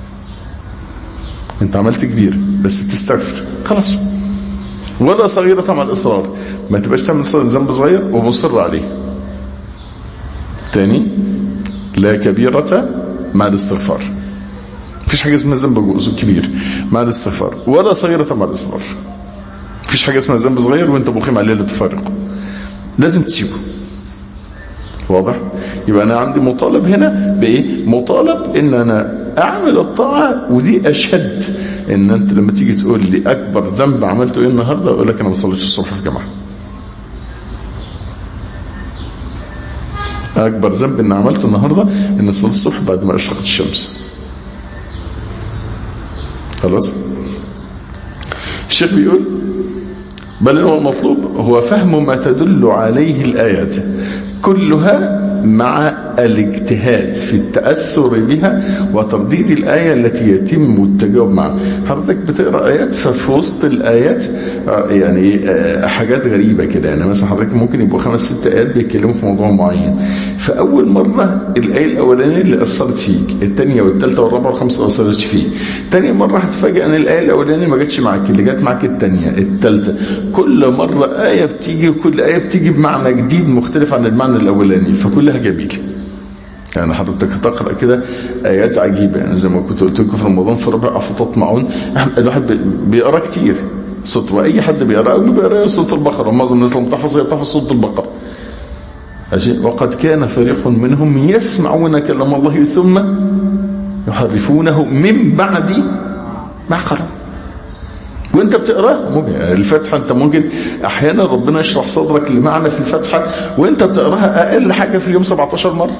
انت عملت كبير بس تستغفر خلاص ولا صغيرة مع الإصرار ما تبقاش تعمل ذنب صغير ومصر عليه تاني لا كبيرة مع الاستغفار مفيش حاجة اسمها ذنب كبير مع الاستغفار ولا صغيرة مع الإصرار مفيش حاجة اسمها ذنب صغير وانت مقيم عليه لا تفارقه لازم تسيبه واضح يبقى انا عندي مطالب هنا بايه مطالب ان انا اعمل الطاعة ودي اشد ان انت لما تيجي تقول لي اكبر ذنب عملته ايه النهاردة اقول لك انا ما صليتش الصبح في الجامعة اكبر ذنب ان عملته النهاردة ان صليت الصبح بعد ما اشرقت الشمس خلاص الشيخ بيقول بل هو المطلوب هو فهم ما تدل عليه الآيات كلها مع الاجتهاد في التأثر بها وترديد الآية التي يتم التجاوب معها حضرتك بتقرأ آيات ففي وسط الآيات آه، يعني آه، حاجات غريبة كده يعني مثلا حضرتك ممكن يبقوا خمس ست آيات بيتكلموا في موضوع معين فأول مرة الآية الأولانية اللي أثرت فيك الثانية والثالثة والرابعة والخامسة ما أثرتش فيك تاني مرة هتفاجئ أن الآية الأولانية ما جاتش معاك اللي جات معاك الثانية الثالثة كل مرة آية بتيجي وكل آية بتيجي بمعنى جديد مختلف عن المعنى الأولاني فكلها جميلة يعني حضرتك تقرأ كده آيات عجيبة يعني زي ما كنت قلت لكم في رمضان في ربع أفتطمعون الواحد بي- بيقرأ كتير صوت وأي حد بيقرأ أو بيقرأ صوت البقرة معظم الناس لما تحفظ يحفظ صوت البقرة ماشي وقد كان فريق منهم يسمعون كلام الله ثم يحرفونه من بعد ما قرأ وانت بتقراه ممكن يعني الفتحة انت ممكن احيانا ربنا يشرح صدرك لمعنى في الفتحة وانت بتقراها اقل حاجة في اليوم 17 مرة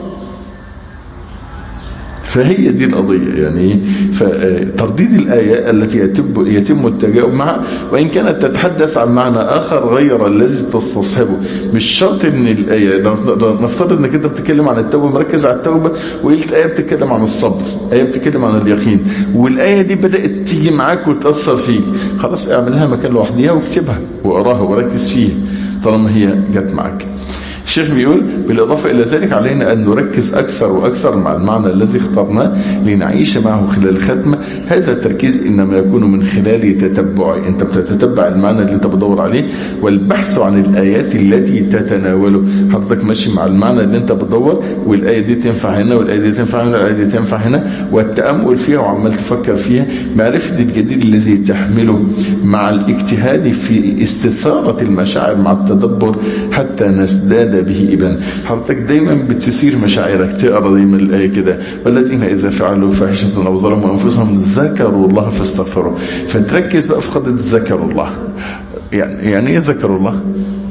فهي دي القضية يعني فترديد الآية التي يتم, يتم التجاوب معها وإن كانت تتحدث عن معنى آخر غير الذي تستصحبه مش شرط ان الآية لو نفترض انك انت بتتكلم عن التوبة مركز على التوبة وقلت آية بتتكلم عن الصبر آية بتتكلم عن اليقين والآية دي بدأت تيجي معاك وتأثر فيك خلاص اعملها مكان لوحديها واكتبها وقراها وركز فيها طالما هي جت معاك الشيخ بيقول بالإضافة إلى ذلك علينا أن نركز أكثر وأكثر مع المعنى الذي اخترناه لنعيش معه خلال الختمة هذا التركيز إنما يكون من خلال تتبع أنت بتتبع المعنى اللي أنت بدور عليه والبحث عن الآيات التي تتناوله حضرتك ماشي مع المعنى اللي أنت بدور والآية دي تنفع هنا والآية دي تنفع هنا والآية دي تنفع هنا والتأمل فيها وعمال تفكر فيها معرفة الجديد الذي تحمله مع الاجتهاد في استثارة المشاعر مع التدبر حتى نزداد به إبان حضرتك دايما بتسير مشاعرك تقرأ دايما الآية كده والذين إذا فعلوا فاحشة أو ظلموا أنفسهم ذكروا الله فاستغفروا فتركز بقى في قضية ذكروا الله يعني يعني إيه ذكروا الله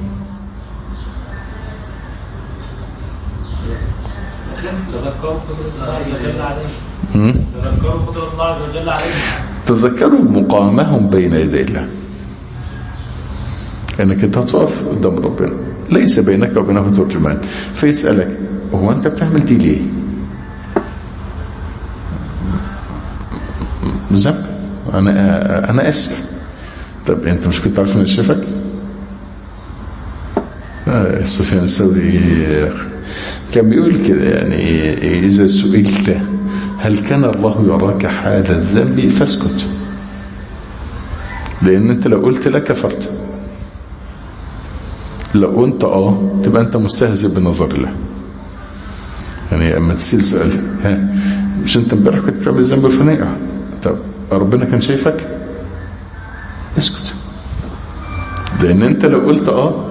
تذكروا قدرة الله عز وجل عليه مم؟ تذكروا قدرة الله عز وجل عليه تذكروا مقامهم بين يدي الله انك انت هتقف قدام ربنا ليس بينك وبينه ترجمان فيسألك هو انت بتعمل دي ليه ذنب انا انا اسف طب انت مش كنت عارف اني شايفك آه، سفيان الثوري كان بيقول كده يعني إذا سئلت هل كان الله يراك حال الذنب فاسكت لأن أنت لو قلت لا كفرت لو قلت آه تبقى أنت مستهزئ بنظر الله يعني أما تسأل سؤال ها مش أنت امبارح كنت بتعمل الذنب الفلاني آه طب ربنا كان شايفك اسكت لأن أنت لو قلت آه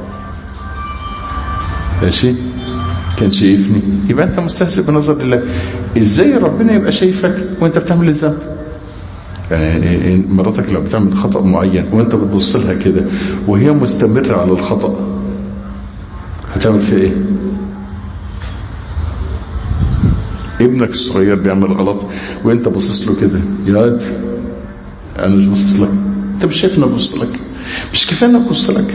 ماشي كان شايفني يبقى انت مستهزئ بنظر الله ازاي ربنا يبقى شايفك وانت بتعمل الذنب يعني مراتك لو بتعمل خطأ معين وانت بتبص لها كده وهي مستمرة على الخطأ هتعمل فيها ايه ابنك الصغير بيعمل غلط وانت باصص له كده يا واد انا مش باصص لك انت مش شايف اني ببص لك مش كفايه اني ببص لك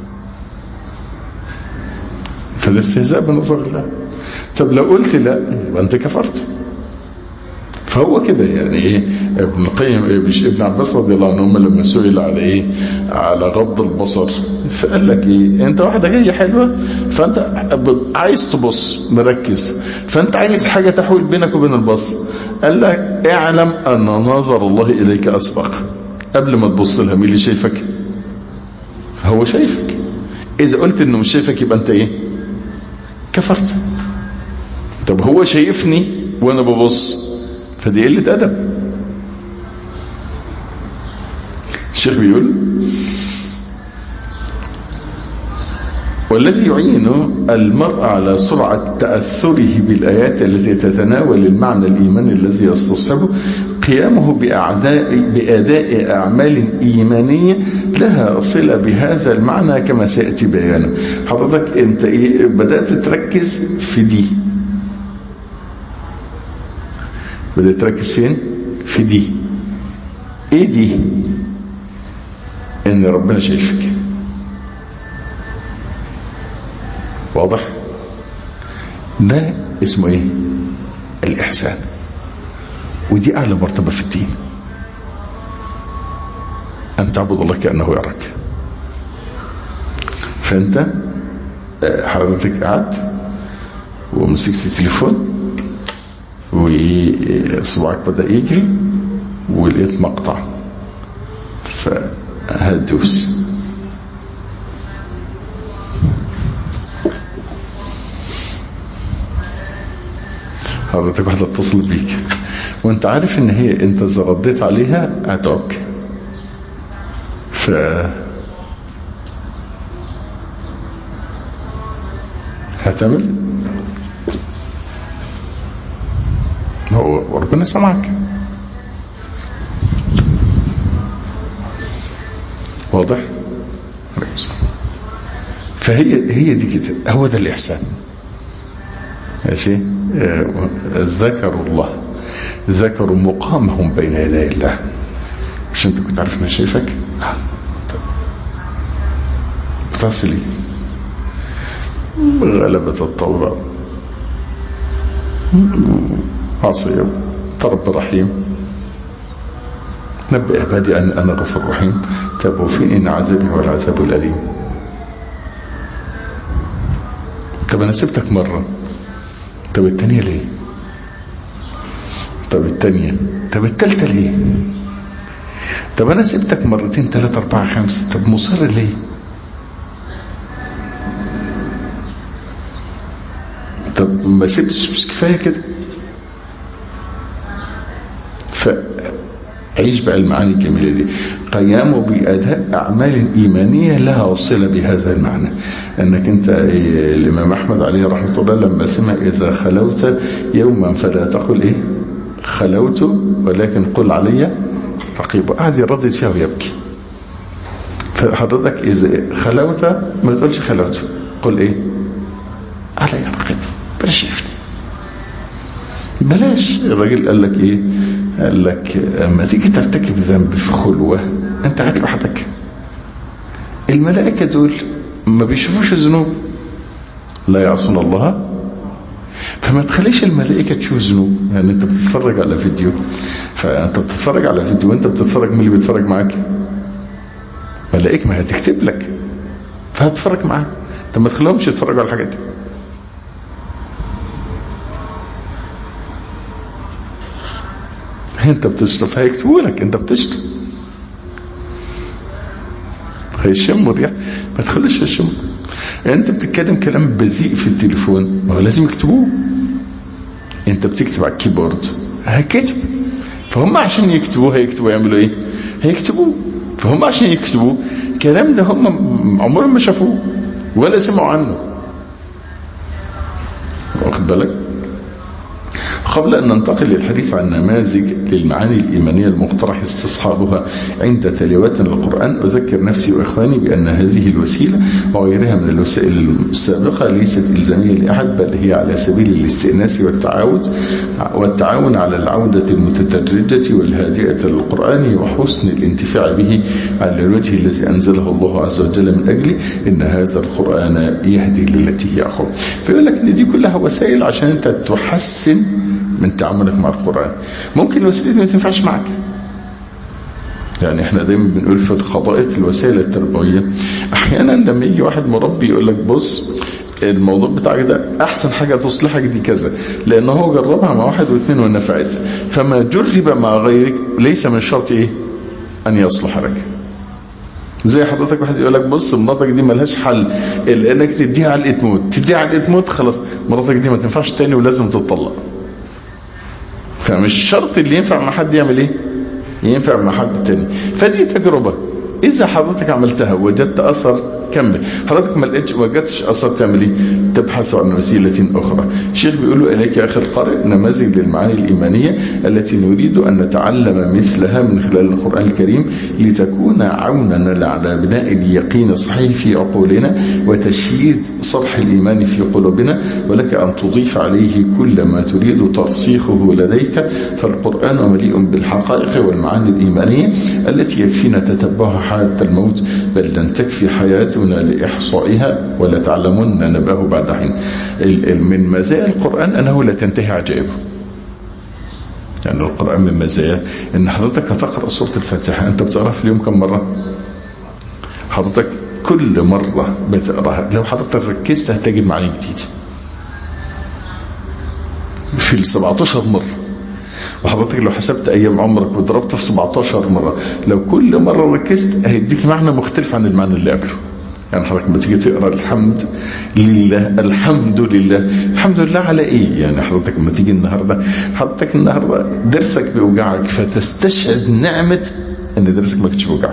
فالاستهزاء بنظر الله طب لو قلت لا يبقى انت كفرت فهو كده يعني ايه ابن القيم مش ابن عباس رضي الله عنهما لما سئل على ايه على غض البصر فقال لك ايه انت واحده جايه حلوه فانت عايز تبص مركز فانت عايز حاجه تحول بينك وبين البصر قال لك اعلم ان نظر الله اليك اسبق قبل ما تبص لها مين اللي شايفك هو شايفك اذا قلت انه مش شايفك يبقى انت ايه كفرت طب هو شايفني وانا ببص فدي قلة ادب الشيخ بيقول والذي يعين المرء على سرعة تأثره بالآيات التي تتناول المعنى الإيماني الذي يستصحبه قيامه بأعداء بأداء أعمال إيمانية لها صلة بهذا المعنى كما سيأتي بيانه حضرتك انت إيه بدأت تركز في دي بدأت تركز فين في دي ايه دي ان ربنا شايفك واضح ده اسمه ايه الاحسان ودي اعلى مرتبة في الدين ان تعبد الله كأنه يراك فانت آه، حضرتك قعدت ومسكت التليفون وصباعك بدأ يجري ولقيت مقطع فهدوس حضرتك واحدة اتصلت بيك وانت عارف ان هي انت اذا رديت عليها هتعك ف هتعمل هو ربنا سمعك واضح عليكم السلام. فهي هي دي كده هو ده الإحسان ماشي آه، ذكروا الله ذكروا مقامهم بين يدي الله مش انت كنت عارف ان أنا شايفك آه، طب. تصلي غلبة الطوبة عصيب رب رحيم نبئ عبادي أن أنا غفور رحيم تابوا في إن عذابي هو العذاب الأليم طب أنا سبتك مرة طب التانية ليه طب التانية طب التالتة ليه طب أنا سبتك مرتين تلاتة أربعة خمسة طب مصر ليه طب ما سبتش مش كفاية كده فعيش بقى المعاني الجميلة دي قيامه بأداء أعمال إيمانية لها صلة بهذا المعنى أنك أنت إيه، الإمام أحمد عليه رحمة الله لما سمع إذا خلوت يوما فلا تقل إيه خلوت ولكن قل علي رقيب قاعد يردد فيها ويبكي فحضرتك إذا خلوت ما تقولش خلوت قل إيه علي رقيب بلاش يفتي بلاش الراجل قال لك ايه قال لك اما تيجي ترتكب ذنب في خلوة انت قاعد لوحدك الملائكة دول ما بيشوفوش الذنوب لا يعصون الله فما تخليش الملائكة تشوف ذنوب يعني انت بتتفرج على فيديو فانت بتتفرج على فيديو وانت بتتفرج مين اللي بيتفرج معاك ملائكة ما هتكتب لك فهتتفرج معاك طب ما تخليهمش يتفرجوا على الحاجات دي انت بتشرب هيكتبوا لك انت بتشرب هيشموا الريح ما تخليش يشموا انت بتتكلم كلام بذيء في التليفون ما هو لازم يكتبوه انت بتكتب على الكيبورد هكتب فهم عشان يكتبوه هيكتبوا يعملوا ايه هيكتبوه فهم عشان يكتبوه الكلام ده هم عمرهم ما شافوه ولا سمعوا عنه واخد بالك قبل أن ننتقل للحديث عن نماذج للمعاني الإيمانية المقترح استصحابها عند تلاوات للقرآن أذكر نفسي وإخواني بأن هذه الوسيلة وغيرها من الوسائل السابقة ليست إلزامية لأحد بل هي على سبيل الاستئناس والتعاون والتعاون على العودة المتدرجة والهادئة للقرآن وحسن الانتفاع به على الوجه الذي أنزله الله عز وجل من أجله إن هذا القرآن يهدي للتي هي أقوم فيقول لك إن دي كلها وسائل عشان أنت تحسن من تعاملك مع القرآن ممكن الوسيلة دي ما تنفعش معك يعني احنا دايما بنقول في الخطائط الوسائل التربوية احيانا لما يجي واحد مربي يقول لك بص الموضوع بتاعك ده احسن حاجة تصلحك دي كذا لان هو جربها مع واحد واثنين ونفعت فما جرب مع غيرك ليس من شرط ايه ان يصلح لك زي حضرتك واحد يقول لك بص مراتك دي ملهاش حل الا انك تديها علقه موت تديها علقه موت خلاص مراتك دي ما تنفعش تاني ولازم تتطلق فمش شرط اللي ينفع مع حد يعمل ايه ينفع مع حد تاني فدي تجربة اذا حضرتك عملتها وجدت اثر كمل حضرتك ما لقيتش وجدتش اثر تعمل ايه تبحث عن وسيلة اخرى الشيخ بيقول له اليك يا اخي القارئ نماذج للمعاني الايمانية التي نريد ان نتعلم مثلها من خلال القرآن الكريم لتكون عونا على بناء اليقين الصحيح في عقولنا وتشييد صرح الايمان في قلوبنا ولك ان تضيف عليه كل ما تريد ترسيخه لديك فالقرآن مليء بالحقائق والمعاني الايمانية التي يكفينا تتبعها حتى الموت بل لن تكفي حياته يأتون لإحصائها ولا تعلمون نبأه بعد حين ال- ال- من مزايا القرآن أنه لا تنتهي عجائبه يعني القرآن من مزايا ان حضرتك هتقرأ سورة الفاتحة انت بتقرأها في اليوم كم مرة حضرتك كل مرة بتقرأها لو حضرتك ركزت هتجد معاني جديدة في ال 17 مرة وحضرتك لو حسبت ايام عمرك وضربت في 17 مرة لو كل مرة ركزت هيديك معنى مختلف عن المعنى اللي قبله يعني حضرتك لما تيجي تقرا الحمد لله الحمد لله الحمد لله على ايه يعني حضرتك لما تيجي النهارده حضرتك النهارده درسك بيوجعك فتستشعر نعمه ان درسك ما كانش بيوجعك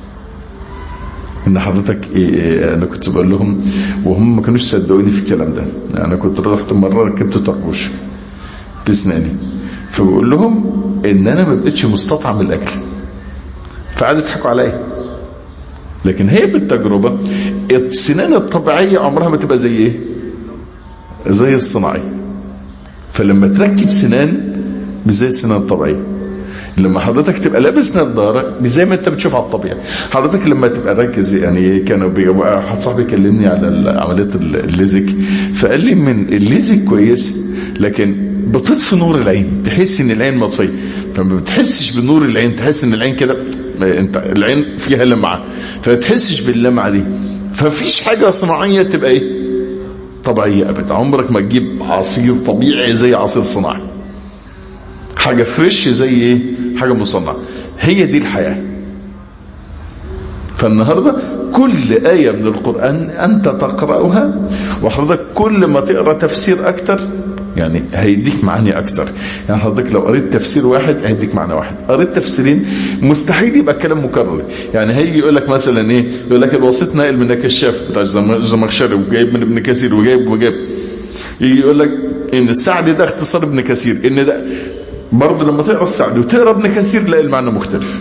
ان حضرتك إيه إيه انا كنت بقول لهم وهم ما كانوش صدقوني في الكلام ده انا كنت رحت مره ركبت طربوش باسناني فبقول لهم ان انا ما بقتش مستطعم الاكل فقعدوا يضحكوا عليا لكن هي بالتجربة السنان الطبيعية عمرها ما تبقى زي ايه زي الصناعية فلما تركب سنان مش زي السنان الطبيعية لما حضرتك تبقى لابس نظارة مش زي ما انت بتشوف على الطبيعة حضرتك لما تبقى راكز يعني كانوا بي- واحد صاحبي كلمني على عملية الليزك فقال لي من الليزك كويس لكن بتطفي نور العين تحس ان العين مطفيه فما بتحسش بنور العين تحس ان العين كده انت العين فيها لمعه فما تحسش باللمعه دي فمفيش حاجه صناعيه تبقى ايه طبيعيه ابدا عمرك ما تجيب عصير طبيعي زي عصير صناعي حاجه فريش زي ايه حاجه مصنعه هي دي الحياه فالنهاردة كل آية من القرآن أنت تقرأها وحضرتك كل ما تقرأ تفسير أكتر يعني هيديك معاني أكتر يعني حضرتك لو قريت تفسير واحد هيديك معنى واحد قريت تفسيرين مستحيل يبقى الكلام مكرر يعني هيجي يقول لك مثلا إيه يقول لك الوسيط ناقل من الكشاف بتاع الزم- الزمخشري وجايب من ابن كثير وجايب وجايب يجي يقول لك ان السعدي ده اختصار ابن كثير ان ده برضه لما تقرا السعدي وتقرا ابن كثير تلاقي المعنى مختلف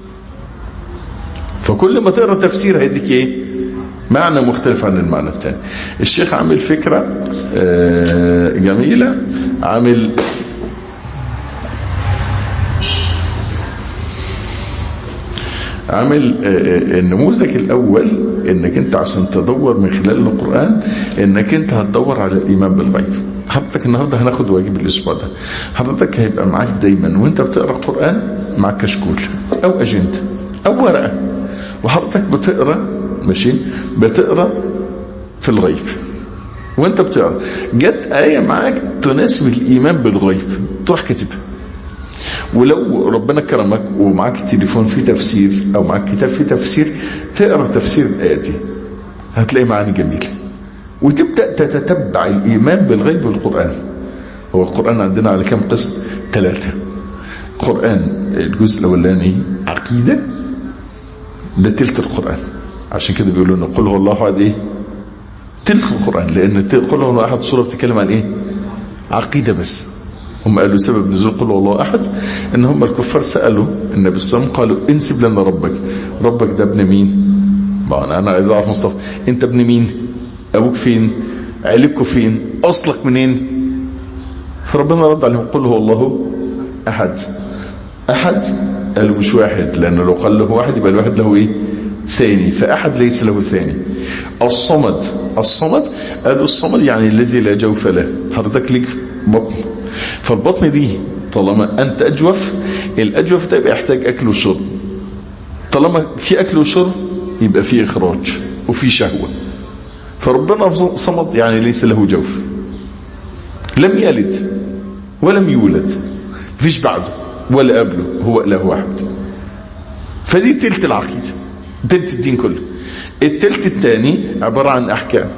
فكل ما تقرا تفسير هيديك ايه معنى مختلف عن المعنى الثاني الشيخ عامل فكرة آه، جميلة عامل عامل آه، آه، النموذج الاول انك انت عشان تدور من خلال القرآن انك انت هتدور على الايمان بالغيب حضرتك النهاردة هناخد واجب الاسبوع ده حضرتك هيبقى معاك دايما وانت بتقرأ قرآن معاك كشكول او اجندة او ورقة وحضرتك بتقرأ ماشي بتقرأ في الغيب وانت بتقرأ جت آية معاك تناسب الإيمان بالغيب تروح كاتبها ولو ربنا كرمك ومعاك تليفون فيه تفسير او معاك كتاب فيه تفسير تقرا تفسير الآية دي هتلاقي معاني جميلة وتبدأ تتتبع الإيمان بالغيب بالقرآن هو القرآن عندنا على كم قسم ثلاثة قرآن الجزء الأولاني عقيدة ده تلت القرآن عشان كده بيقولوا ان قل هو الله احد ايه تلت القرآن لان قل هو الله احد سورة بتتكلم عن ايه عقيدة بس هم قالوا سبب نزول قل هو الله احد ان هم الكفار سألوا النبي صلى الله عليه وسلم قالوا انسب لنا ربك ربك ده ابن مين ما انا انا عايز اعرف مصطفى انت ابن مين ابوك فين عيلتكوا فين اصلك منين فربنا رد عليهم قل هو الله احد احد قالوا مش واحد لانه لو قال له واحد يبقى الواحد له ايه ثاني فاحد ليس له ثاني الصمد الصمد قالوا الصمد يعني الذي لا جوف له حضرتك ليك بطن فالبطن دي طالما انت اجوف الاجوف ده يبقى يحتاج اكل وشرب طالما في اكل وشرب يبقى في اخراج وفي شهوة فربنا صمد يعني ليس له جوف لم يلد ولم يولد مفيش بعده ولا قبله هو اله واحد فدي تلت العقيدة تلت الدين كله التلت الثاني عبارة عن احكام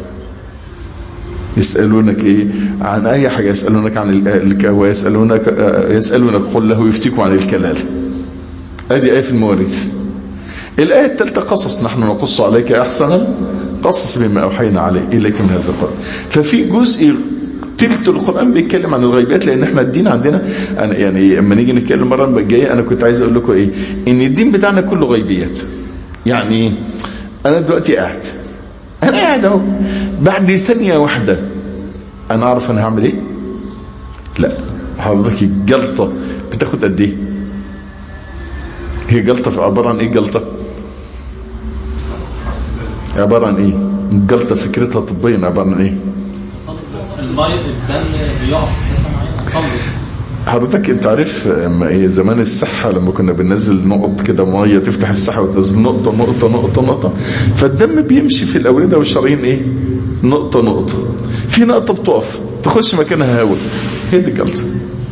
يسألونك ايه عن اي حاجة يسألونك عن الكهوة يسألونك يسألونك قل له يفتيكم عن الكلال ادي ايه في المواريث الآية الثالثة قصص نحن نقص عليك احسن قصص بما اوحينا عليه اليك من هذا القرآن ففي جزء تلت القرآن بيتكلم عن الغيبات لان احنا الدين عندنا أنا يعني لما نيجي نتكلم المره الجايه انا كنت عايز اقول لكم ايه ان الدين بتاعنا كله غيبيات يعني انا دلوقتي قاعد انا قاعد اهو بعد ثانيه واحده انا اعرف انا هعمل ايه لا حضرتك الجلطه بتاخد قد ايه هي جلطه عباره عن ايه جلطه عبارة عن ايه الجلطة فكرتها طبيا عبارة عن ايه المريض الدم بيقف في حته معينه صلب حضرتك انت عارف اما ايه زمان الصحة لما كنا بننزل نقط كده مية تفتح الصحة وتنزل نقطة نقطة نقطة نقطة فالدم بيمشي في الأوردة والشرايين ايه نقطة نقطة في نقطة بتقف تخش مكانها هواء هي دي الجلطة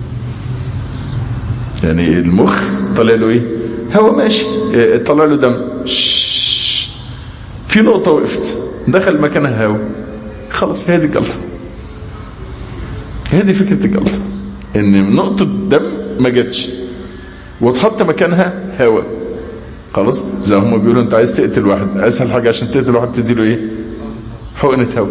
يعني المخ طلع له ايه هواء ماشي اه، طلع له دم شش. في نقطة وقفت دخل مكانها هواء خلاص هي دي الجلطة هي دي فكرة الجلطة ان نقطة دم ما جاتش وتحط مكانها هواء خلاص زي هم بيقولوا انت عايز تقتل واحد اسهل حاجة عشان تقتل واحد تديله ايه حقنة هواء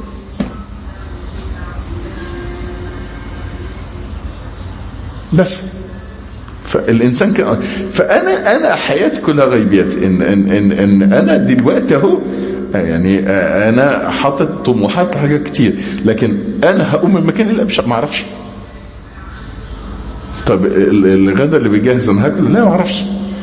بس فالانسان كان فانا انا حياتي كلها غيبيات ان ان ان, إن انا دلوقتي اهو يعني انا حاطط طموحات لحاجات كتير لكن انا هقوم من مكاني لا مش ما اعرفش طب ال- الغدا اللي بيجهز انا هاكله لا ما اعرفش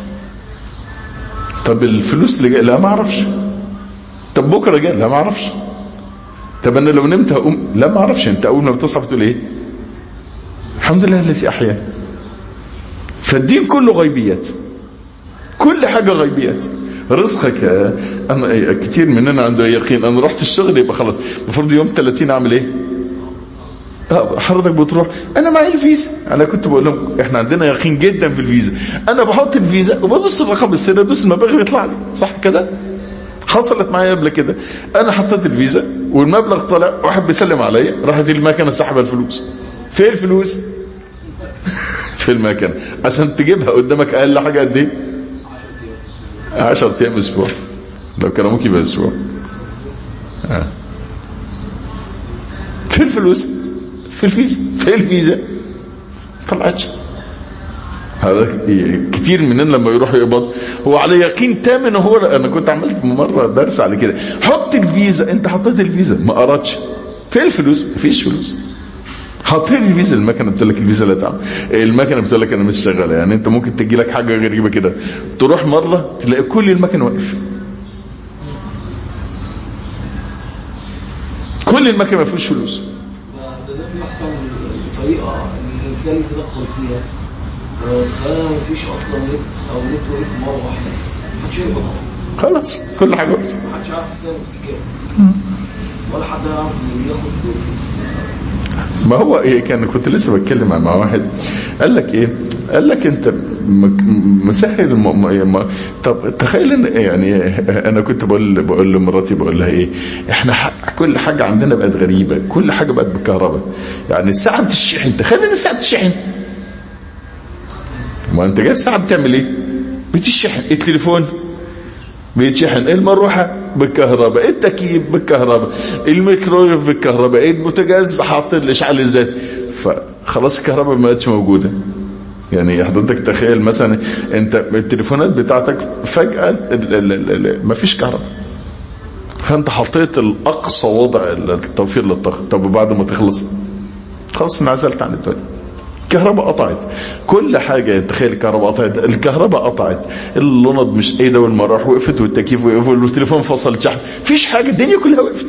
طب الفلوس اللي جايه لا ما اعرفش طب بكره جاي لا ما اعرفش طب انا لو نمت هقوم لا ما اعرفش انت اول ما بتصحى بتقول ايه الحمد لله الذي احيانا فالدين كله غيبيات كل حاجة غيبيات رزقك آه، أنا كتير مننا عنده يقين أنا رحت الشغل يبقى خلاص المفروض يوم 30 أعمل إيه آه، حضرتك بتروح انا معي الفيزا انا كنت بقول لهم احنا عندنا يقين جدا في الفيزا انا بحط الفيزا وببص الرقم السنه ادوس المبلغ يطلع لي صح كده حصلت معايا قبل كده انا حطيت الفيزا والمبلغ طلع واحد بيسلم عليا راحت المكنه سحب الفلوس فين الفلوس في المكنه عشان تجيبها قدامك اقل حاجه قد ايه 10 ايام اسبوع لو كرموك يبقى اسبوع آه. في الفلوس في الفيزا في الفيزا طلعتش هذا كتير مننا لما يروح يقبض هو على يقين تام ان هو انا كنت عملت مره درس على كده حط الفيزا انت حطيت الفيزا ما قراتش فين الفلوس مفيش فلوس حاطين الفيزا المكنه بتقول لك الفيزا لا تعمل المكنه بتقول لك انا مش شغاله يعني انت ممكن تجي لك حاجه غريبه كده تروح مره تلاقي كل المكن واقف كل المكن ما فيهوش فلوس ده ده بيحصل بطريقة اللي الإنسان يتدخل فيها فأنا مفيش أصلا نت أو نت وقف مرة واحدة محدش يقبض خلاص كل حاجه وقت محدش يعرف يعمل كده ولا حد يعرف ياخد ما هو ايه كان كنت لسه بتكلم مع واحد قال لك ايه قال لك انت م- مسهل الم... م- طب تخيل ان يعني انا كنت بقول بقول لمراتي بقول لها ايه احنا ح... كل حاجه عندنا بقت غريبه كل حاجه بقت بالكهرباء يعني الساعه بتشحن تخيل ان الساعه بتشحن ما انت جاي الساعه بتعمل ايه بتشحن التليفون بيتشحن المروحة بالكهرباء التكييف بالكهرباء الميكرويف بالكهرباء البوتاجاز حاطين الاشعال الذاتي فخلاص الكهرباء ما بقتش موجودة يعني حضرتك تخيل مثلا انت التليفونات بتاعتك فجأة ال- ال- ال- ال- مفيش كهرباء فانت حطيت الاقصى وضع التوفير للطاقة طب وبعد ما تخلص خلاص انعزلت عن الدنيا الكهرباء قطعت كل حاجة تخيل الكهرباء قطعت الكهرباء قطعت اللوند مش ايه ده والمراح وقفت والتكييف وقف والتليفون فصل شحن فيش حاجة الدنيا كلها وقفت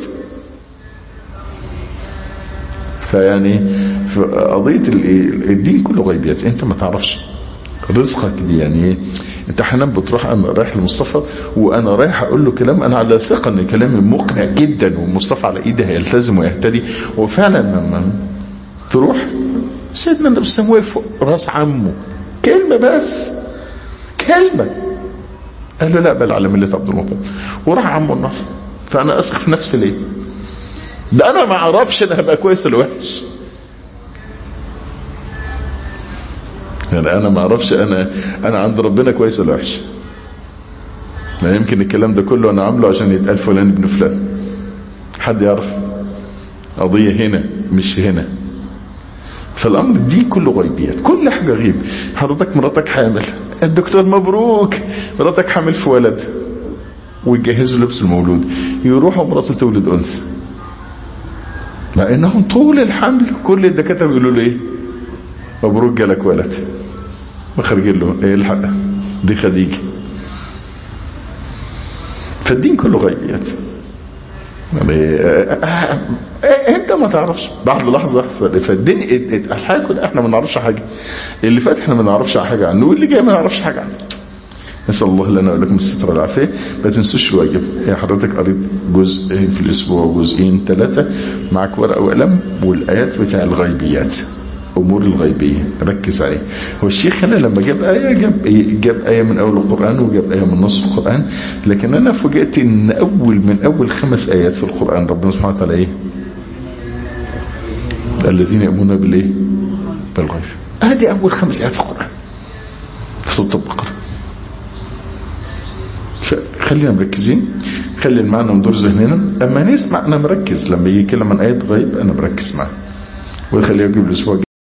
فيعني ف- قضية ال- الدين كله غيبيات انت ما تعرفش رزقك دي يعني ايه انت احيانا بتروح انا رايح لمصطفى وانا رايح اقول له كلام انا على ثقه ان كلامي مقنع جدا ومصطفى على ايدي هيلتزم ويهتدي وفعلا لما تروح سيدنا النبي صلى الله عليه وسلم وقف راس عمه كلمه بس كلمه قال له لا بل على مله عبد المطلب وراح عمه النار فانا اثق في نفسي ليه ده انا ما اعرفش انا هبقى كويس ولا وحش يعني انا ما اعرفش انا انا عند ربنا كويس ولا وحش لا يمكن الكلام ده كله انا عامله عشان يتقال فلان ابن فلان حد يعرف قضية هنا مش هنا فالامر دي كله غيبيات كل حاجة غيب حضرتك مراتك حامل الدكتور مبروك مراتك حامل في ولد ويجهزوا لبس المولود يروحوا مراته تولد انثى مع انهم طول الحمل كل الدكاتره بيقولوا له ايه مبروك جالك ولد مخرجين له ايه الحق دي خديجه فالدين كله غيبيات يعني آه، آه، آه، انت ما تعرفش بعد لحظه يحصل فالدين الحياه كلها احنا ما نعرفش حاجه اللي فات احنا ما نعرفش حاجه عنه واللي جاي ما نعرفش حاجه عنه نسال الله لنا ولكم الستر والعافيه ما تنسوش الواجب يعني حضرتك قريت جزء في الاسبوع جزئين ثلاثه معاك ورقه وقلم والايات بتاع الغيبيات امور الغيبيه ركز عليه هو الشيخ هنا لما جاب ايه جاب إيه؟ جاب ايه من اول القران وجاب ايه من نص القران لكن انا فوجئت ان اول من اول خمس ايات في القران ربنا سبحانه وتعالى ايه الذين يؤمنون بالايه بالغيب ادي اول خمس ايات في القران في سوره البقره خلينا مركزين خلي المعنى مدور ذهننا اما نسمع انا مركز لما يجي كلام عن ايات غيب انا مركز معاه ويخليه يجيب الاسبوع